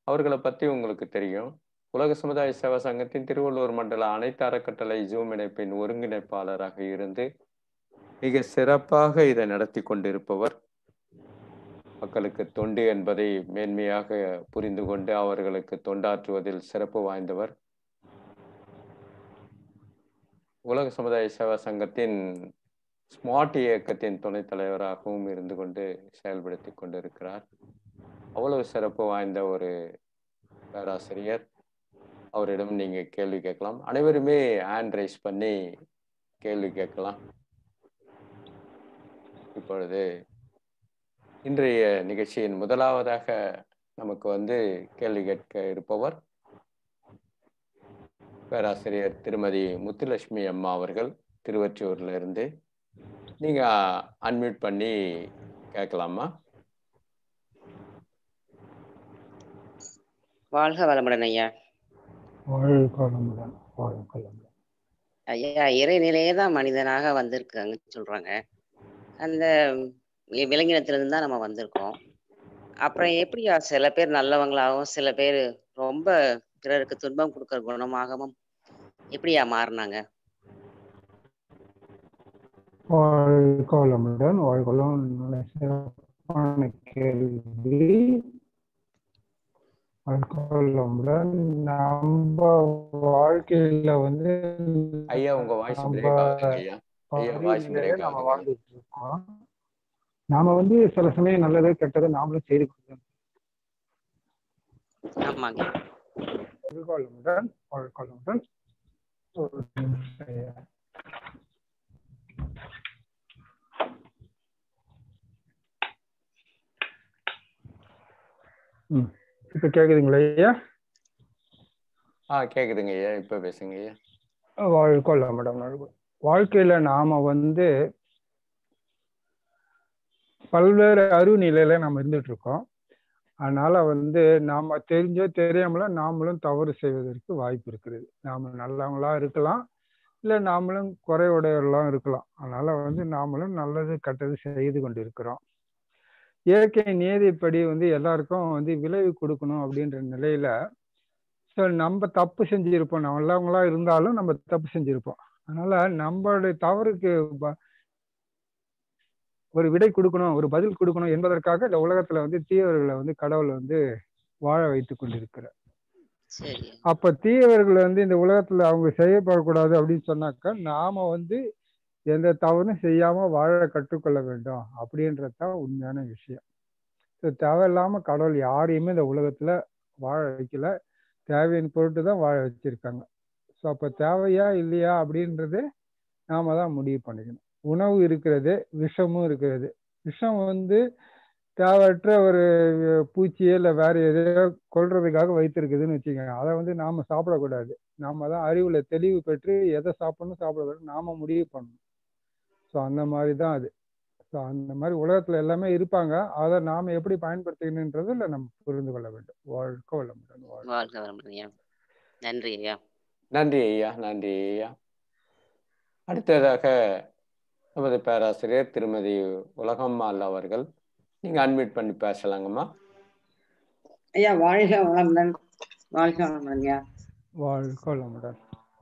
அவர்களை பற்றி உங்களுக்கு தெரியும் உலக சமுதாய சேவா சங்கத்தின் திருவள்ளூர் மண்டல அனைத்து அறக்கட்டளை ஜூம் இணைப்பின் ஒருங்கிணைப்பாளராக இருந்து மிக சிறப்பாக இதை நடத்தி கொண்டிருப்பவர் மக்களுக்கு தொண்டு என்பதை மேன்மையாக புரிந்து கொண்டு அவர்களுக்கு தொண்டாற்றுவதில் சிறப்பு வாய்ந்தவர் உலக சமுதாய சேவா சங்கத்தின் ஸ்மார்ட் இயக்கத்தின் துணைத் தலைவராகவும் இருந்து கொண்டு செயல்படுத்தி கொண்டிருக்கிறார் அவ்வளவு சிறப்பு வாய்ந்த ஒரு பேராசிரியர் அவரிடம் நீங்க கேள்வி கேட்கலாம் அனைவருமே ஹேண்ட் ரைஸ் பண்ணி கேள்வி கேட்கலாம் இப்பொழுது இன்றைய நிகழ்ச்சியின் முதலாவதாக நமக்கு வந்து கேள்வி கேட்க இருப்பவர் பேராசிரியர் திருமதி முத்துலட்சுமி அம்மா அவர்கள் திருவற்றியூர்ல இருந்து நீங்க அன்மியூட் பண்ணி கேட்கலாமா வாழ்க வளமுடன் ஐயா வாழ்கலமுடன் வாழ்கலமுடன் ஐயா இறைநிலையே தான் மனிதனாக வந்திருக்காங்கன்னு சொல்றாங்க அந்த வி- விலங்கினத்திலிருந்து தான் நம்ம வந்திருக்கோம் அப்புறம் எப்படியா சில பேர் நல்லவங்களாகவும் சில பேர் ரொம்ப பிறருக்கு துன்பம் கொடுக்கிற குணமாகவும் எப்படியா மாறினாங்க வாழ்கலமுடன் வாழ்கலம் நல்ல சிறப்பான கேள்வி வாழ்கலமுடன் நம்ம வாழ்க்கையில வந்து ஐயா உங்க வாய்ஸ் நம்ம பிரேக் ஆகுதுங்க ஐயா ஐயா வாய்ஸ் பகுதியிலே பிரேக் நம்ம ஆகுது வாழ்ந்துட்டு இருக்கோம் நாம வந்து சில சமயம் நல்லது கெட்டது நாமளும் செய்து கொள்கிறோம் ஆமாங்க வாழ்கலமுடன் வாழ்கலமுடன் ஒரு நிமிஷம் ஐயா. ம் இப்ப கேக்குதுங்களா ஐயா ஆ கேக்குதுங்க ஐயா இப்ப பேசுங்க ஐயா வாழ்க்கொள்ள மேடம் வாழ்க்கையில நாம வந்து பல்வேறு அறிவு நிலையில நம்ம இருந்துட்டு இருக்கோம் அதனால வந்து நாம தெரிஞ்சோ தெரியாமலோ நாமளும் தவறு செய்வதற்கு வாய்ப்பு இருக்குது நாம நல்லவங்களா இருக்கலாம் இல்ல நாமளும் குறைவுடையவர்களாம் இருக்கலாம் அதனால வந்து நாமளும் நல்லது கெட்டது செய்து கொண்டு இருக்கிறோம் இயற்கை நீதிப்படி வந்து எல்லாருக்கும் வந்து விளைவு கொடுக்கணும் அப்படின்ற நிலையில ஸோ நம்ம தப்பு செஞ்சிருப்போம் நல்லவங்களா இருந்தாலும் நம்ம தப்பு செஞ்சிருப்போம் அதனால நம்மளுடைய தவறுக்கு ப- ஒரு விடை கொடுக்கணும் ஒரு பதில் கொடுக்கணும் என்பதற்காக இந்த உலகத்துல வந்து தீயவர்களை வந்து கடவுள் வந்து வாழ வைத்து கொண்டிருக்கிறார் சரி அப்ப தீயவர்கள் வந்து இந்த உலகத்துல அவங்க செய்யப்படக்கூடாது அப்படின்னு சொன்னாக்கா நாம வந்து எந்த தவறும் செய்யாம வாழ கற்றுக்கொள்ள வேண்டும் அப்படின்றதுதான் உண்மையான விஷயம் ஸோ தேவையில்லாம கடவுள் யாரையுமே இந்த உலகத்துல வாழ வைக்கல தேவையின் பொருட்டு தான் வாழ வச்சிருக்காங்க ஸோ அப்ப தேவையா இல்லையா அப்படின்றது நாம தான் முடிவு பண்ணிக்கணும் உணவு இருக்கிறது விஷமும் இருக்கிறது விஷம் வந்து தேவையற்ற ஒரு பூச்சியோ இல்லை வேற எதையோ கொல்றதுக்காக வைத்திருக்குதுன்னு வச்சுக்கோங்க அதை வந்து நாம சாப்பிடக்கூடாது நாம தான் அறிவுல தெளிவு பெற்று எதை சாப்பிடணும் சாப்பிடக்கூடாது நாம முடிவு பண்ணணும் ஸோ அந்த மாதிரி தான் அது ஸோ அந்த மாதிரி உலகத்துல எல்லாமே இருப்பாங்க அதை நாம எப்படி பயன்படுத்திக்கணுன்றதுல நம்ம புரிந்து கொள்ள வேண்டும் வாழ்க்கை வளமுடன் வாழ்க. வாழ்க வளமுடன் ஐயா நன்றி ஐயா நன்றி ஐயா நன்றி ஐயா அடுத்ததாக நமது பேராசிரியர் திருமதி உலகம்மாள் அவர்கள் நீங்க அன்மியூட் பண்ணி பேசலாங்கம்மா ஐயா வாழ்க வளமுடன் வாழ்க வளமுடன் ஐயா வாழ்க்கை வளமுடன்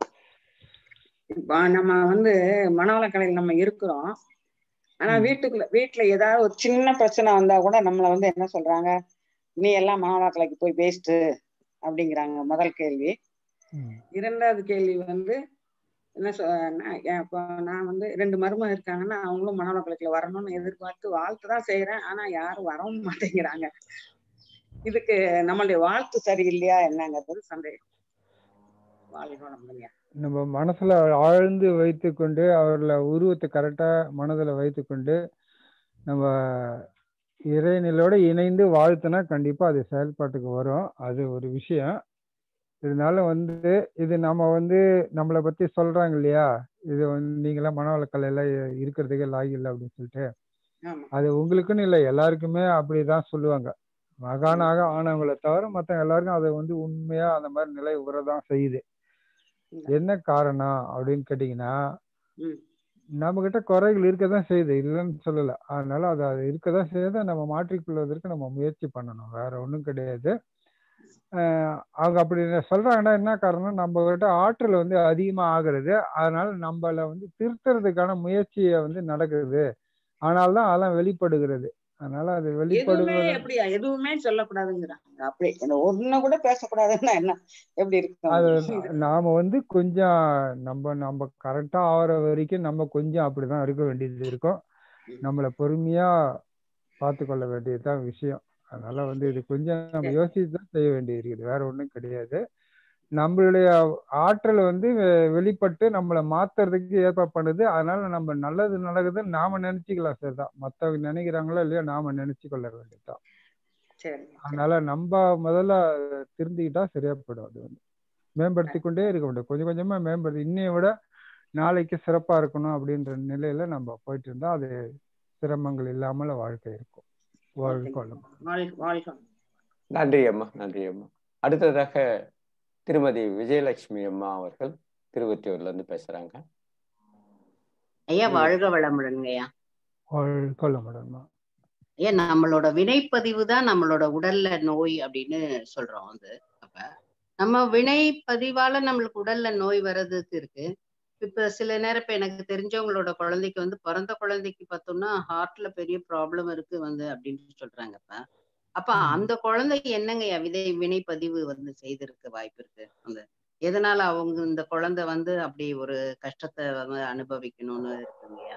இப்ப நம்ம வந்து மனவளக்கலையில் நம்ம இருக்கிறோம் ஆனா ம். வீட்டுக்குள்ள வீட்டுல ஏதாவது ஒரு சின்ன பிரச்சனை வந்தா கூட நம்மள வந்து என்ன சொல்றாங்க நீ எல்லாம் மனவளக்கலைக்கு போய் பேஸ்ட் அப்படிங்கிறாங்க முதல் கேள்வி ம். இரண்டாவது கேள்வி வந்து என்ன சொ நான் என் இப்போ நான் வந்து ரெண்டு மருமக இருக்காங்கன்னா அவங்களும் மனவளக்கலைக்குள்ள வரணும்னு எதிர்பார்த்து வாழ்த்து தான் செய்யறேன் ஆனா யாரும் வரவும் மாட்டேங்கிறாங்க இதுக்கு நம்மளுடைய வாழ்த்து சரியில்லையா என்னங்கிறது சந்தேகம் வாழ்க வளமுடன் ஐயா நம்ம மனசுல ஆழ்ந்து வைத்துக்கொண்டு அவர்ல உருவத்தை கரெக்டா மனதுல வைத்துக்கொண்டு நம்ம இறைநிலோட இணைந்து வாழ்த்துனா கண்டிப்பா அது செயல்பாட்டுக்கு வரும் அது ஒரு விஷயம் இருந்தாலும் வந்து இது நம்ம வந்து நம்மளை பத்தி சொல்றாங்க இல்லையா இது வந்து நீங்களாம் மனவளக்கலையில இருக்கிறதுக்கே லாகி இல்லை அப்படின்னு சொல்லிட்டு ஆமா அது உங்களுக்குன்னு இல்லை எல்லாருக்குமே அப்படிதான் சொல்லுவாங்க மகானாக ஆனவங்களை தவிர மத்த எல்லாருக்கும் அது வந்து உண்மையா அந்த மாதிரி நிலை உரதான் செய்யுது ம். என்ன காரணம் அப்படின்னு கேட்டீங்கன்னா ம். நம்ம கிட்ட குறைகள் இருக்கதான் செய்யுது இல்லைன்னு சொல்லல அதனால அது அது இருக்கதான் செய்யுது நம்ம மாற்றிக்கொள்வதற்கு நம்ம முயற்சி பண்ணணும் வேற ஒண்ணும் கிடையாது ஆஹ் அவங்க அப்படி சொல்றாங்கன்னா என்ன காரணம் நம்ம கிட்ட ஆற்றல் வந்து அதிகமா ஆகுறது அதனால நம்மள வந்து திருத்துறதுக்கான முயற்சியை வந்து நடக்குது ஆனால்தான் அதெல்லாம் வெளிப்படுகிறது அதனால அது எதுவுமே வெளிப்படுவது எப்படியா எதுவுமே சொல்லக்கூடாதுங்கிறாங்க அப்படி இந்த ஒண்ணு கூட பேசக்கூடாதுன்னா என்ன எப்படி இருக்க அது முடியும் இது நாம வந்து கொஞ்சம் நம்ம நம்ம கரெக்டா ஆகிற வரைக்கும் நம்ம கொஞ்சம் அப்படிதான் இருக்க வேண்டியது இருக்கும் நம்மளை பொறுமையா பார்த்து கொள்ள வேண்டியதுதான் விஷயம் அதனால வந்து இது கொஞ்சம் நம்ம சரி. யோசிச்சு தான் செய்ய வேண்டியது இருக்குது வேற ஒண்ணும் கிடையாது நம்மளுடைய ஆற்றல் வந்து வெ- வெளிப்பட்டு நம்மளை மாத்துறதுக்கு ஏற்பாடு பண்ணுது அதனால நம்ம நல்லது நடக்குதுன்னு நாம நினைச்சுக்கலாம் சரிதான் மத்தவங்க நினைக்கிறாங்களோ இல்லையோ நாம நினைச்சு கொள்ள வேண்டியதுதான் சரி சரி அதனால நம்ம முதல்ல திருந்திக்கிட்டா சரியா போயிடும் அது வந்து மேம்படுத்தி கொண்டே இருக்க முடியும் கொஞ்சம் கொஞ்சமா மேம்படுத்தி இன்னைய விட நாளைக்கு சிறப்பா இருக்கணும் அப்படின்ற நிலையில நம்ம போயிட்டு இருந்தா அது சிரமங்கள் இல்லாமல வாழ்க்கை இருக்கும் வாழ்க்கை ஓகேங்க கொள்ளும் வாழ்க வாழ்க நன்றி அம்மா நன்றி அம்மா அடுத்ததாக திருமதி விஜயலட்சுமி அம்மா அவர்கள் திருவொற்றியூர்ல இருந்து பேசுறாங்க ஐயா வாழ்க வளமுடன் ஐயா கொள்ள முடியுமா ஐயா நம்மளோட வினைப்பதிவு தான் நம்மளோட உடல்ல நோய் அப்படின்னு சொல்றோம் வந்து அப்ப நம்ம வினைப்பதிவால நம்மளுக்கு உடல்ல நோய் வர்றதுக்கு இருக்கு இப்ப சில நேரம் இப்ப எனக்கு தெரிஞ்சவங்களோட குழந்தைக்கு வந்து பிறந்த குழந்தைக்கு பார்த்தோம்னா ஹார்ட்ல பெரிய ப்ராப்ளம் இருக்கு வந்து அப்படின்னு சொல்றாங்க இப்ப அப்ப ம். அந்த குழந்தைக்கு என்னங்கய்யா விதை வினைப்பதிவு வந்து செய்திருக்க வாய்ப்பு இருக்கு அந்த எதனால அவங்க இந்த குழந்தை வந்து அப்படி ஒரு கஷ்டத்தை வந்து அனுபவிக்கணும்னு இருக்குங்கய்யா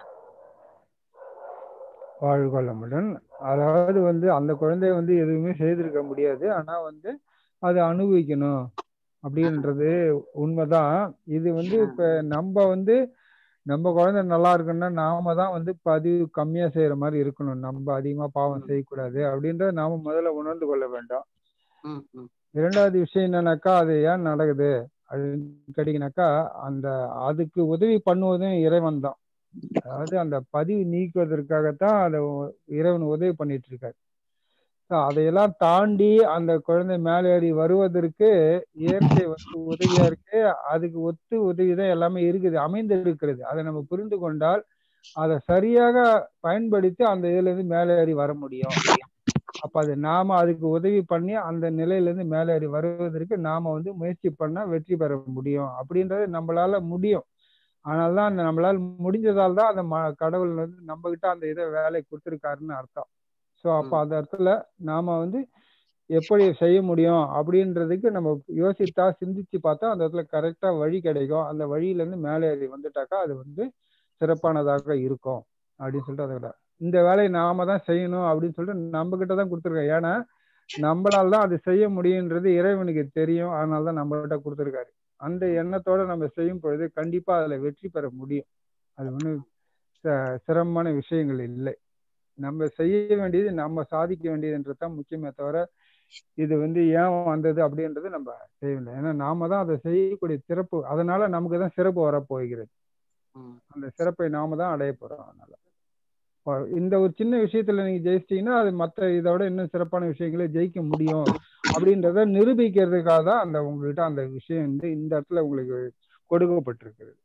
வாழ்கொள்ளமுடன் அதாவது வந்து அந்த குழந்தை வந்து எதுவுமே செய்திருக்க முடியாது ஆனா வந்து அதை அனுபவிக்கணும் அப்படின்றது உண்மைதான் இது வந்து இப்ப நம்ம வந்து நம்ம குழந்தை நல்லா இருக்குன்னா நாம தான் வந்து பதிவு கம்மியா செய்யற மாதிரி இருக்கணும் நம்ம அதிகமா பாவம் ம். செய்யக்கூடாது அப்படின்றத நாம முதல்ல உணர்ந்து கொள்ள வேண்டாம் ம் ம் இரண்டாவது விஷயம் என்னன்னாக்கா அது ஏன் நடக்குது அப்படின்னு கேட்டீங்கன்னாக்கா அந்த அதுக்கு உதவி பண்ணுவதும் இறைவன் தான் அதாவது அந்த பதிவு நீக்குவதற்காகத்தான் அதை உ- இறைவன் உதவி பண்ணிட்டு இருக்காரு So அதையெல்லாம் தாண்டி அந்த குழந்தை மேலேறி வருவதற்கு இயற்கை வந்து உதவியா இருக்கு அதுக்கு ஒத்து உதவிதான் எல்லாமே இருக்குது அமைந்து இருக்கிறது அதை நம்ம புரிந்து கொண்டால் அதை சரியாக பயன்படுத்தி அந்த இதுல இருந்து மேலேறி வர முடியும் அப்ப அது நாம அதுக்கு உதவி பண்ணி அந்த நிலையில இருந்து மேலேறி வருவதற்கு நாம வந்து முயற்சி பண்ணா வெற்றி பெற முடியும் அப்படின்றது நம்மளால முடியும் ஆனால்தான் அந்த நம்மளால முடிஞ்சதால் தான் அந்த ம- கடவுள் வந்து நம்ம கிட்ட அந்த இதை வேலை கொடுத்துருக்காருன்னு அர்த்தம் ஸோ அப்போ ம். அந்த இடத்துல நாம வந்து எப்படி செய்ய முடியும் அப்படின்றதுக்கு நம்ம யோசித்தா சிந்திச்சு பார்த்தா அந்த இடத்துல கரெக்டா வழி கிடைக்கும் அந்த வழியில இருந்து மேலே ஏறி வந்துட்டாக்கா அது வந்து சிறப்பானதாக இருக்கும் அப்படின்னு சொல்லிட்டு அதை விட இந்த வேலையை நாம தான் செய்யணும் அப்படின்னு சொல்லிட்டு நம்ம கிட்ட தான் கொடுத்துருக்கோம் ஏன்னா நம்மளால தான் அது செய்ய முடியுன்றது இறைவனுக்கு தெரியும் அதனால தான் நம்ம கிட்ட கொடுத்துருக்காரு அந்த எண்ணத்தோட நம்ம செய்யும் பொழுது கண்டிப்பா அதுல வெற்றி பெற முடியும் அது ஒன்றும் சிரமமான விஷயங்கள் இல்லை நம்ம செய்ய வேண்டியது நம்ம சாதிக்க வேண்டியதுன்றது தான் முக்கியமே தவிர இது வந்து ஏன் வந்தது அப்படின்றது நம்ம செய்யவில்லை ஏன்னா நாம தான் அதை செய்யக்கூடிய சிறப்பு அதனால நமக்கு தான் சிறப்பு வரப்போகிறது ம். அந்த சிறப்பை நாம தான் அடைய போறோம் அதனால இப்போ இந்த ஒரு சின்ன விஷயத்துல நீங்க ஜெயிச்சிட்டீங்கன்னா அது மற்ற இதோட இன்னும் சிறப்பான விஷயங்களை ஜெயிக்க முடியும் அப்படின்றத நிரூபிக்கிறதுக்காக தான் அந்த உங்ககிட்ட அந்த விஷயம் வந்து இந்த இடத்துல உங்களுக்கு கொடுக்கப்பட்டிருக்கிறது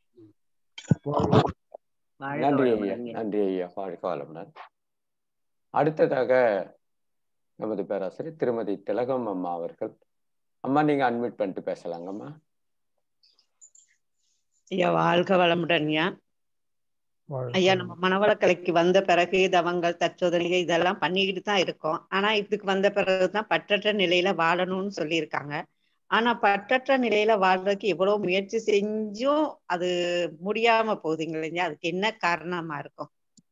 வாழ்க நன்றி ஐயா வளமுடன் ஐயா. நன்றி ஐயா வாழ்க வளமுடன் அடுத்ததாக நமது பேராசிரியர் திருமதி திலகம் அம்மா அவர்கள் அம்மா நீங்க அட்மிட் பண்ணிட்டு பேசலாங்கம்மா ஐயா வாழ்க வளமுடன் ஐயா வாழ்க ஐயா நம்ம மனவளக்கலைக்கு வந்த பிறகு தவங்கள் தற்சோதனைகள் இதெல்லாம் பண்ணிக்கிட்டு தான் இருக்கோம் ஆனா இதுக்கு வந்த பிறகுதான் பற்றற்ற நிலையில வாழணும்னு சொல்லியிருக்காங்க ஆனா பற்றற்ற நிலையில வாழ்றதுக்கு எவ்வளவு முயற்சி செஞ்சும் அது முடியாம போகுதுங்க ஐயா அதுக்கு என்ன காரணமா இருக்கும்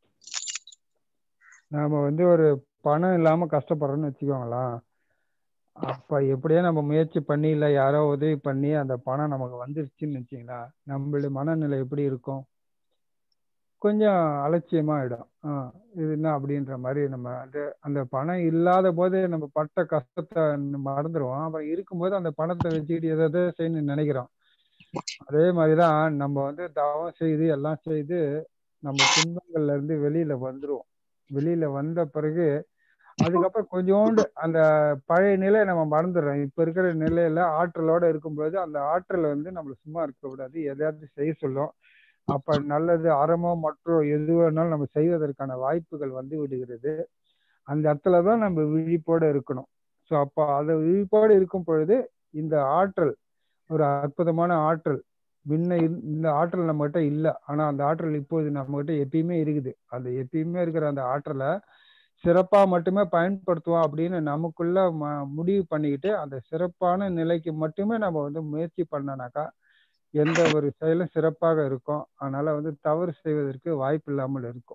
நாம வந்து ஒரு பணம் இல்லாம கஷ்டப்படுறோம்னு வச்சுக்கோங்களேன் அப்ப எப்படியோ நம்ம முயற்சி பண்ணி இல்ல யாரோ உதவி பண்ணி அந்த பணம் நமக்கு வந்துருச்சுன்னு வச்சுங்களா நம்மளுடைய மனநிலை எப்படி இருக்கும் கொஞ்சம் அலட்சியமாயிடும் ஆஹ் இது என்ன அப்படின்ற மாதிரி நம்ம அந்த அந்த பணம் இல்லாத போது நம்ம பட்ட கஷ்டத்தை மறந்துடுவோம் அப்புறம் இருக்கும்போது அந்த பணத்தை வச்சுக்கிட்டு எதை எதை செய்யணும்னு நினைக்கிறோம் அதே மாதிரிதான் நம்ம வந்து தவம் செய்து எல்லாம் செய்து நம்ம துன்பங்கள்ல இருந்து வெளியில வந்துருவோம் வெளியில வந்த பிறகு அதுக்கப்புறம் கொஞ்சோண்டு அந்த பழைய நிலையை நம்ம மறந்துடுறோம் இப்ப இருக்கிற நிலையில ஆற்றலோட இருக்கும்போது அந்த ஆற்றல் வந்து நம்மள சும்மா இருக்க கூடாது எதையாவது செய்ய சொல்லும் அப்ப நல்லது அறமோ மற்றோ எது வேணாலும் நம்ம செய்வதற்கான வாய்ப்புகள் வந்து விடுகிறது அந்த இடத்துல தான் நம்ம விழிப்போட இருக்கணும் ஸோ அப்போ அது விழிப்போடு இருக்கும் பொழுது இந்த ஆற்றல் ஒரு அற்புதமான ஆற்றல் முன்ன இருந்த- இந்த ஆற்றல் நம்மகிட்ட இல்லை ஆனா அந்த ஆற்றல் இப்போது நம்மகிட்ட எப்பயுமே இருக்குது அந்த எப்பயுமே இருக்கிற அந்த ஆற்றலை சிறப்பா மட்டுமே பயன்படுத்துவோம் அப்படின்னு நமக்குள்ள ம- முடிவு பண்ணிக்கிட்டு அந்த சிறப்பான நிலைக்கு மட்டுமே நம்ம வந்து முயற்சி பண்ணனாக்கா எந்த ஒரு செயலும் சிறப்பாக இருக்கும் அதனால வந்து தவறு செய்வதற்கு வாய்ப்பு இல்லாமல் இருக்கும்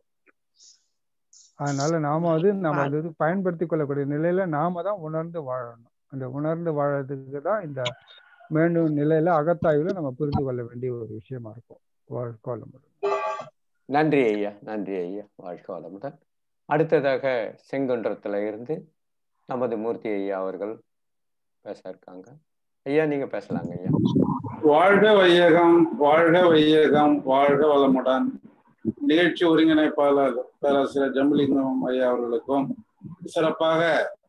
அதனால நாம வந்து நம்ம அது வந்து பயன்படுத்தி கொள்ளக்கூடிய நிலையில நாம தான் உணர்ந்து வாழணும் அந்த உணர்ந்து வாழறதுக்கு தான் இந்த மீண்டும் நிலையில அகத்தாய்வுல நம்ம புரிந்து கொள்ள வேண்டிய ஒரு விஷயமா இருக்கும் வாழ்க்கை வளமுடன். நன்றி ஐயா நன்றி ஐயா வாழ்க வளமுடன் அடுத்ததாக செங்குன்றத்துல இருந்து நமது மூர்த்தி ஐயா அவர்கள் பேச இருக்காங்க ஐயா நீங்க பேசலாங்க ஐயா வாழ்க வையகம் வாழ்க வையகம் வாழ்க வளமுடன் நிகழ்ச்சி ஒருங்கிணைப்பாளர் பேராசிரியர் ஜம்புலிங்கம் ஐயா அவர்களுக்கும் சிறப்பாக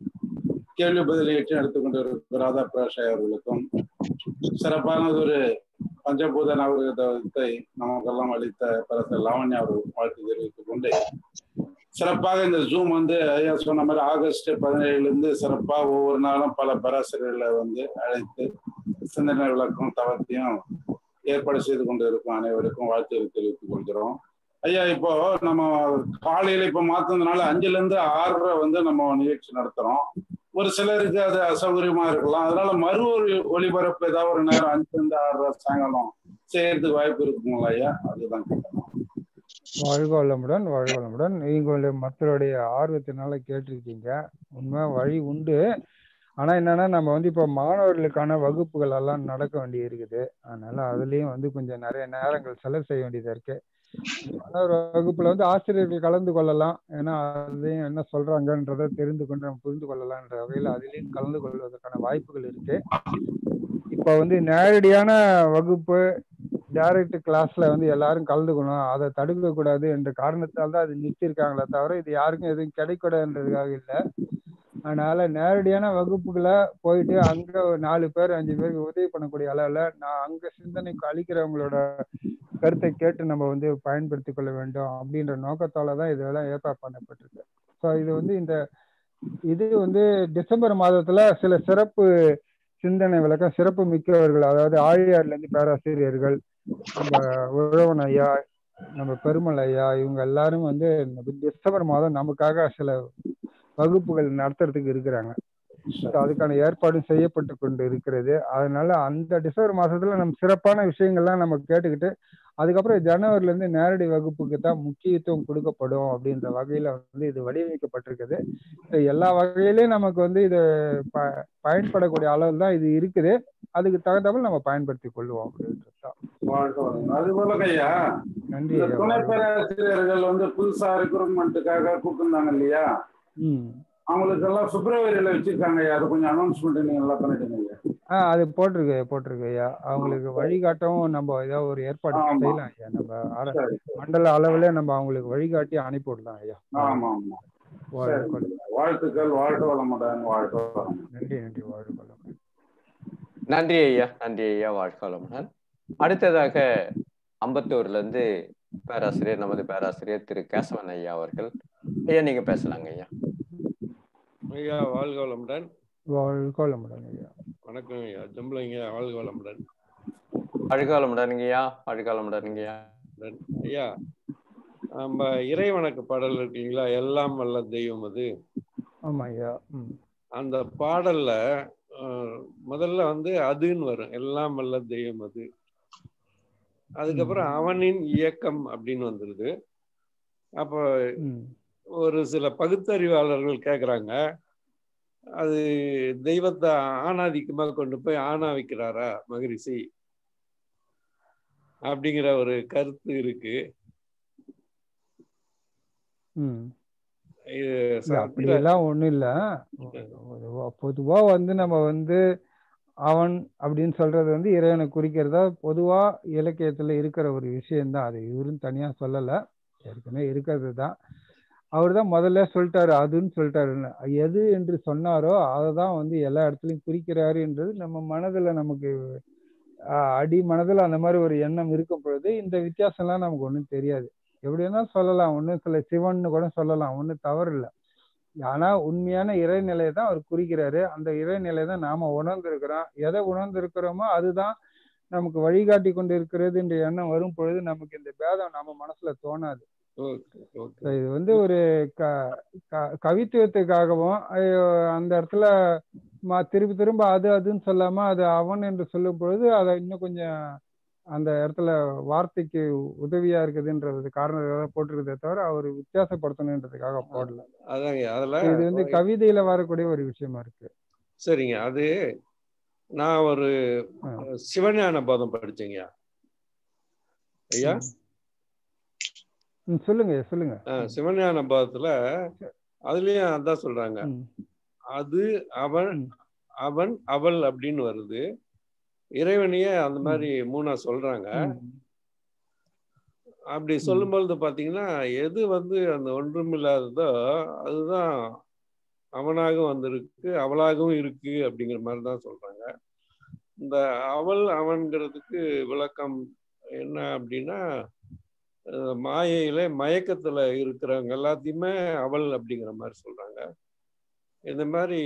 கேள்வி பதில் நிகழ்ச்சி நடத்தி கொண்டிருக்கிற ராதா பிரகாஷ் ஐயா அவர்களுக்கும் சிறப்பானது ஒரு பஞ்சபூத நாகரிகத்தை நமக்கெல்லாம் அளித்த பேராசிரியர் லாவண்யா அவர்கள் வாழ்த்து தெரிவித்துக் கொண்டு சிறப்பாக இந்த ஜூம் வந்து ஐயா சொன்ன மாதிரி ஆகஸ்ட் பதினேழுல இருந்து சிறப்பா ஒவ்வொரு நாளும் பல பேராசிரியர்களை வந்து அழைத்து சிந்தனை விளக்கம் தவத்தையும் ஏற்பாடு செய்து கொண்டு இருக்கும் அனைவருக்கும் வாழ்த்து தெரிவித்துக் கொள்கிறோம் ஐயா இப்போ நம்ம காலையில இப்ப மாத்ததுனால அஞ்சுல இருந்து ஆறரை வந்து நம்ம நிகழ்ச்சி நடத்துறோம் ஒரு சிலருக்கு அது அசௌகரியமா இருக்கலாம் அதனால மறு ஒரு ஒளிபரப்பு ஏதாவது ஒரு நேரம் அஞ்சுல இருந்து ஆறரை சாயங்காலம் செய்யறதுக்கு வாய்ப்பு இருக்குங்களா ஐயா அதுதான் கேட்கணும் வாழ்க வளமுடன் வாழ்க வளமுடன் நீங்களுடைய மக்களுடைய ஆர்வத்தினால கேட்டிருக்கீங்க உண்மை வழி உண்டு ஆனா என்னன்னா நம்ம வந்து இப்போ மாணவர்களுக்கான வகுப்புகள் எல்லாம் நடக்க வேண்டி இருக்குது அதனால அதுலயும் வந்து கொஞ்சம் நிறைய நேரங்கள் செலவு செய்ய வேண்டியதா இருக்கு மாணவர் வகுப்புல வந்து ஆசிரியர்கள் கலந்து கொள்ளலாம் ஏன்னா அதுலயும் என்ன சொல்றாங்கன்றதை தெரிந்து கொண்டு நம்ம புரிந்து கொள்ளலாம்ன்ற வகையில அதுலயும் கலந்து கொள்வதற்கான வாய்ப்புகள் இருக்கு இப்ப வந்து நேரடியான வகுப்பு டைரக்ட் கிளாஸ்ல வந்து எல்லாரும் கலந்துக்கணும் அதை தடுக்க கூடாது என்ற காரணத்தால் தான் அது நிறுத்தியிருக்காங்களே தவிர இது யாருக்கும் எதுவும் கிடைக்கூடாதுன்றதுக்காக இல்லை அதனால நேரடியான வகுப்புகளை போயிட்டு அங்க ஒரு நாலு பேர் அஞ்சு பேருக்கு உதவி பண்ணக்கூடிய அளவுல நான் அங்க சிந்தனைக்கு அளிக்கிறவங்களோட கருத்தை கேட்டு நம்ம வந்து பயன்படுத்தி கொள்ள வேண்டும் அப்படின்ற நோக்கத்தால தான் இதெல்லாம் ஏற்பாடு பண்ணப்பட்டிருக்கு ஸோ இது வந்து இந்த இது வந்து டிசம்பர் மாதத்துல சில சிறப்பு சிந்தனை விளக்கம் சிறப்பு மிக்கவர்கள் அதாவது ஆழியார்ல இருந்து பேராசிரியர்கள் நம்ம உழவன் ஐயா நம்ம பெருமல் ஐயா இவங்க எல்லாரும் வந்து இந்த டிசம்பர் மாதம் நமக்காக சில வகுப்புகள் நடத்துறதுக்கு இருக்கிறாங்க So அதுக்கான ஏற்பாடும் செய்யப்பட்டு கொண்டு இருக்கிறது அதனால அந்த டிசம்பர் மாசத்துல நம்ம சிறப்பான விஷயங்கள்லாம் நம்ம கேட்டுக்கிட்டு அதுக்கப்புறம் ஜனவரில இருந்து நேரடி வகுப்புக்கு தான் முக்கியத்துவம் கொடுக்கப்படும் அப்படின்ற வகையில வந்து இது வடிவமைக்கப்பட்டிருக்குது So எல்லா வகையிலயும் நமக்கு வந்து இது ப பயன்படக்கூடிய அளவில் தான் இது இருக்குது அதுக்கு தகுந்தாமல் நம்ம பயன்படுத்தி கொள்வோம் அப்படின்றது தான் வாழ்க வளமுடன். அது போல ஐயா நன்றி இந்த ஐயா துணை பேராசிரியர்கள் வந்து புதுசா ரெக்ரூட்மெண்ட்டுக்காக கூப்பிட்டுருந்தாங்க இல்லையா ம் அவங்களுக்கு எல்லாம் பிப்ரவரியில வச்சிருக்காங்க ஐயா அது கொஞ்சம் அனௌன்ஸ்மெண்ட் நீங்க நல்லா பண்ணிடுங்க ஐயா ஆ அது போட்டிருக்கு போட்டிருக்கு ஐயா அவங்களுக்கு வழிகாட்டவும் நம்ம ஏதாவது ஒரு ஏற்பாடு ஆமா. செய்யலாம் ஐயா நம்ம அர- சரி மண்டல அளவுல நம்ம அவங்களுக்கு வழிகாட்டி அனுப்பி விடலாம் ஐயா ஆமா ஆமா வாழ்க சரி. வாழ்த்துக்கள் வாழ்க வளமுடன் வாழ்க வளமுடன் நன்றி நன்றி வாழ்க வளமுடன். நன்றி ஐயா நன்றி ஐயா வாழ்க வளமுடன் அடுத்ததாக அம்பத்தூர்ல இருந்து பேராசிரியர் நமது பேராசிரியர் திரு கேசவன் ஐயா அவர்கள் ஐயா நீங்க பேசலாங்க ஐயா ஐயா வாழ்க வளமுடன் வாழ்க வளமுடன் ஐயா வணக்கம் ஐயா ஜம்பளைங்க வாழ்க வளமுடன் வாழ்க வளமுடனுங்க ஐயா வாழ்க வளமுடனுங்க ஐயா உடன். ஐயா நம்ம இறை வணக்க பாடல் இருக்கீங்களா எல்லாம் வல்ல தெய்வம் அது ஆமா ஐயா ம் அந்த பாடல்ல அஹ், முதல்ல வந்து அதுன்னு வரும் எல்லாம் வல்ல தெய்வம் அது அதுக்கப்புறம் அவனின் இயக்கம் அப்படின்னு வந்துருது அப்போ ம் ஒரு சில பகுத்தறிவாளர்கள் கேக்குறாங்க அது தெய்வத்தை ஆணாதிக்கமா கொண்டு போய் ஆணா வைக்கிறாரா மகரிஷி அப்படிங்கிற ஒரு கருத்து இருக்கு ம் இது இல்ல ச- அப்படியெல்லாம் ஒண்ணும் இல்ல பொதுவா- பொதுவா வந்து நம்ம வந்து அவன் அப்படின்னு சொல்றது வந்து இறைவனை குறிக்கிறதா பொதுவா இலக்கியத்துல இருக்கிற ஒரு விஷயம்தான் அது இவரும் தனியா சொல்லல ஏற்கனவே இருக்கிறது தான் அவர் தான் முதல்ல சொல்லிட்டாரு அதுன்னு சொல்லிட்டாருன்னு எது என்று சொன்னாரோ அதை தான் வந்து எல்லா இடத்துலையும் குறிக்கிறாரு என்றது நம்ம மனதுல நமக்கு ஆஹ், அடி மனதுல அந்த மாதிரி ஒரு எண்ணம் இருக்கும் பொழுது இந்த வித்தியாசம்லாம் நமக்கு ஒன்றும் தெரியாது எப்படி வேணாலும் சொல்லலாம் ஒன்றும் சில சிவன்னு கூட சொல்லலாம் ஒன்றும் தவறு இல்லை ஆனா உண்மையான இறைநிலையை தான் அவர் குறிக்கிறாரு அந்த இறைநிலை தான் நாம உணர்ந்திருக்கிறோம் எதை உணர்ந்திருக்கிறோமோ அதுதான் நமக்கு வழிகாட்டி கொண்டு இருக்கிறதுன்ற எண்ணம் வரும் பொழுது நமக்கு இந்த பேதம் நம்ம மனசுல தோணாது ஓகே ஓகே So, இது வந்து ஒரு க க- கவித்துவத்துக்காகவும் ஐயோ, அந்த இடத்துல ம- திரும்ப திரும்ப அது அதுன்னு சொல்லாம அது அவன் என்று சொல்லும் பொழுது அதை இன்னும் கொஞ்சம் அந்த இடத்துல வார்த்தைக்கு உதவியா இருக்குதுன்றது காரணத்துக்காக போட்டிருக்கதே தவிர அவர் வித்தியாசப்படுத்தணுன்றதுக்காக போடல அதாங்க அதுல இது வந்து கவிதையில வரக்கூடிய ஒரு விஷயமா இருக்கு சரிங்க அது நான் ஒரு ஆ. சிவஞான போதம் படிச்சேங்க ஐயா ம், சொல்லுங்க சொல்லுங்க ஆ, சிவஞான போதத்துல அதுலயும் அதான் சொல்றாங்க ம், அது அவன் ம். அவன் அவள் அப்படின்னு வருது இறைவனையே அந்த மாதிரி மூணா சொல்றாங்க ம், அப்படி சொல்லும்பொழுது பாத்தீங்கன்னா எது வந்து அந்த ஒன்றுமில்லாததோ அதுதான் அவனாகவும் வந்திருக்கு அவளாகவும் இருக்கு அப்படிங்கிற மாதிரி தான் சொல்றாங்க இந்த அவள் அவன்கிறதுக்கு விளக்கம் என்ன அப்படின்னா அஹ், மாயையில மயக்கத்துல இருக்கிறவங்க எல்லாத்தையுமே அவள் அப்படிங்கிற மாதிரி சொல்றாங்க இந்த மாதிரி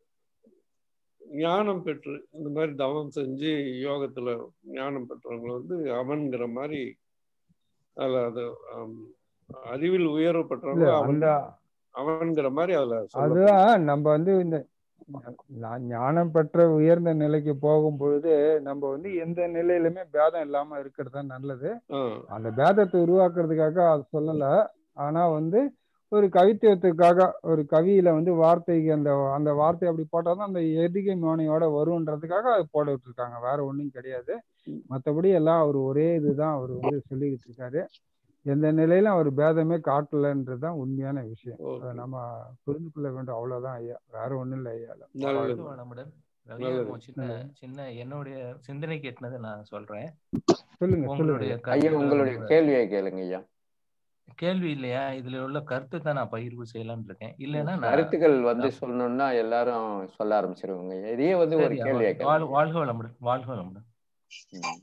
ஞானம் பெற்று இந்த மாதிரி தவம் செஞ்சு யோகத்துல ஞானம் பெற்றவங்க வந்து அவன்கிற மாதிரி அதுல அது ஆம், அறிவில் உயர்வு இல்ல பெற்றவங்க அவன் அந்த அவன்கிற மாதிரி அதுல சொல்ல அதுதான் நம்ம வந்து இந்த ஞா- ஞானம் பெற்ற உயர்ந்த நிலைக்கு போகும் பொழுது நம்ம வந்து எந்த நிலையிலுமே பேதம் இல்லாம இருக்கிறது தான் நல்லது அந்த பேதத்தை உருவாக்குறதுக்காக அது சொல்லல ஆனா வந்து ஒரு கவித்துவத்துக்காக ஒரு கவியில வந்து வார்த்தைக்கு அந்த அந்த வார்த்தை அப்படி போட்டாதான் அந்த எதிகை மோனையோட வருன்றதுக்காக அது போட விட்டுருக்காங்க வேற ஒண்ணும் கிடையாது மற்றபடி எல்லாம் அவர் ஒரே இதுதான் அவர் வந்து சொல்லிக்கிட்டு இருக்காரு எந்த நிலையிலும் அவர் பேதமே காட்டலன்றதுதான் உண்மையான விஷயம் அதை நம்ம புரிந்து கொள்ள வேண்டும் அவ்வளவுதான் ஐயா வேற ஒண்ணும் இல்லை ஐயா வாழ்க வளமுடன் ரவியா சின்ன சின்ன என்னுடைய சிந்தனைக்கு எட்டினதை நான் சொல்றேன் சொல்லுங்க உங்களுடைய சொல்லுங்க ஐயா கருத்துக்களை உங்களுடைய ரொம்ப- கேள்வியை கேளுங்க ஐயா கேள்வி இல்லையா இதுல உள்ள கருத்தை தான் நான் பகிர்வு செய்யலாம்னு இருக்கேன் இல்லைன்னா நான் கருத்துக்கள் வந்து சொல்லணும்னா எல்லாரும் சொல்ல ஆரம்பிச்சிருவாங்க இதையே வந்து ஒரு சரியா, கேள்வியை வாழ்- வாழ்- கேளுங்க வாழ்க வளமுடன் வாழ்க வளமுடன் ம்.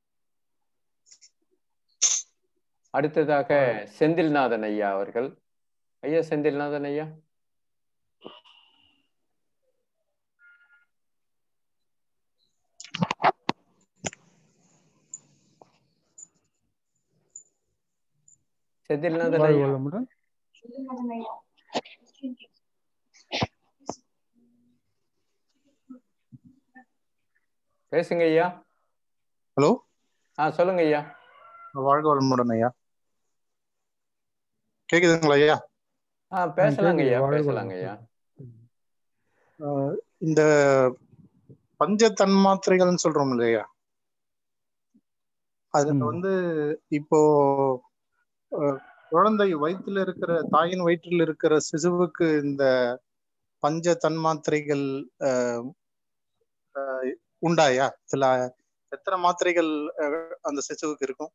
அடுத்ததாக செந்தில்நாதன் ஐயா அவர்கள் ஐயா செந்தில்நாதன் ஐயா செந்தில்நாதன் வாழ்க ஐயா வளமுடன் பேசுங்க ஐயா ஹலோ ஆ சொல்லுங்க ஐயா வாழ்க வளமுடன் ஐயா கேக்குதுங்களா ஐயா ஆ பேசலாங்க ஐயா வாழ்க பேசலாங்க ஐயா ஆஹ் இந்த பஞ்ச தன்மாத்திரைகள்னு சொல்றோம் இல்லையா அதுல ம். வந்து இப்போ ஆஹ் குழந்தை வயிற்றுல இருக்கிற தாயின் வயிற்றில் இருக்கிற சிசுவுக்கு இந்த பஞ்ச தன்மாத்திரைகள் ஆஹ் ஆஹ் உண்டாயா சில எத்தனை மாத்திரைகள் ஆஹ் அந்த சிசுவுக்கு இருக்கும்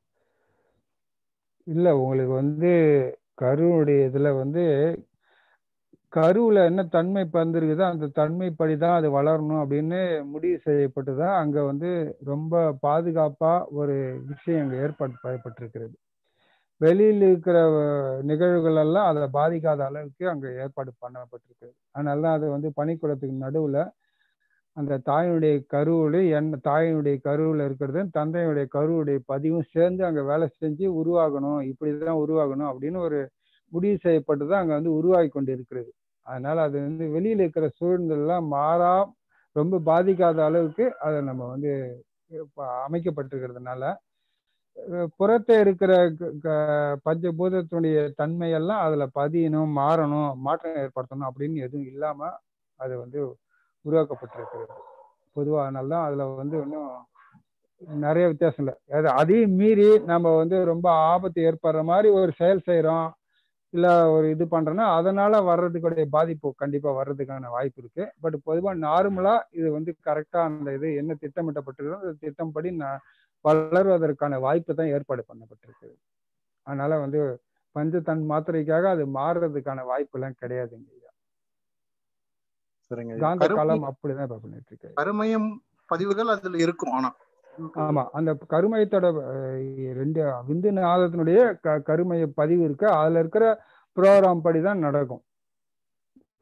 இல்ல உங்களுக்கு வந்து கருவுடைய இதுல வந்து கருவுல என்ன தன்மை பந்திருக்குதோ அந்த தன்மைப்படி தான் அது வளரணும் அப்படின்னு முடிவு செய்யப்பட்டுதான் அங்க வந்து ரொம்ப பாதுகாப்பா ஒரு விஷயம் அங்க ஏற்பாடு செய்யப்பட்டிருக்கிறது வெளியில் இருக்கிற அஹ், நிகழ்வுகள் எல்லாம் அதை பாதிக்காத அளவுக்கு அங்க ஏற்பாடு பண்ணப்பட்டிருக்கிறது அதனால தான் அது வந்து பனிக்குளத்துக்கு நடுவுல அந்த தாயினுடைய கருவுடைய எண் தாயினுடைய கருவுல இருக்கிறது தந்தையுடைய கருவுடைய பதிவும் சேர்ந்து அங்க வேலை செஞ்சு உருவாகணும் இப்படிதான் உருவாகணும் அப்படின்னு ஒரு முடிவு செய்யப்பட்டு தான் அங்க வந்து உருவாகி கொண்டு இருக்கிறது அதனால அது வந்து வெளியில இருக்கிற சூழ்நிலாம் மாறா ரொம்ப பாதிக்காத அளவுக்கு அதை நம்ம வந்து இப்ப அமைக்கப்பட்டிருக்கிறதுனால அஹ் புறத்தே இருக்கிற க- க- பஞ்சபூதத்தினுடைய தன்மையெல்லாம் அதுல பதியணும் மாறணும் மாற்றம் ஏற்படுத்தணும் அப்படின்னு எதுவும் இல்லாம அது வந்து உருவாக்கப்பட்டிருக்கிறது பொதுவாக அதனால தான் அதுல வந்து இன்னும் நிறைய வித்தியாசம் இல்லை அது அதையும் மீறி நம்ம வந்து ரொம்ப ஆபத்து ஏற்படுற மாதிரி ஒரு செயல் செய்றோம் இல்ல ஒரு இது பண்றோம்னா அதனால வர்றதுக்குடைய பாதிப்பு கண்டிப்பா வர்றதுக்கான வாய்ப்பு இருக்கு பட் பொதுவா நார்மலா இது வந்து கரெக்டா அந்த இது என்ன திட்டமிட்டப்பட்டிருக்கோ அந்த திட்டம்படி ந- வளர்வதற்கான வாய்ப்பு தான் ஏற்பாடு பண்ணப்பட்டிருக்கு அதனால வந்து பஞ்சத்தன் மாத்திரைக்காக அது மாறுறதுக்கான வாய்ப்பு எல்லாம் கிடையாதுங்க ஐயா. சரிங்க ஐயா. காந்த கருமை- காலம் அப்படிதான் இப்ப பண்ணிட்டு இருக்கு கருமையம் பதிவுகள் அதுல இருக்கும் ஆனா ஆமா அந்த கருமையத்தோட அஹ், ரெண்டு விந்து நாதத்தினுடைய க கருமைய பதிவு இருக்கு அதுல இருக்கிற ப்ரோக்ராம் படி தான் நடக்கும்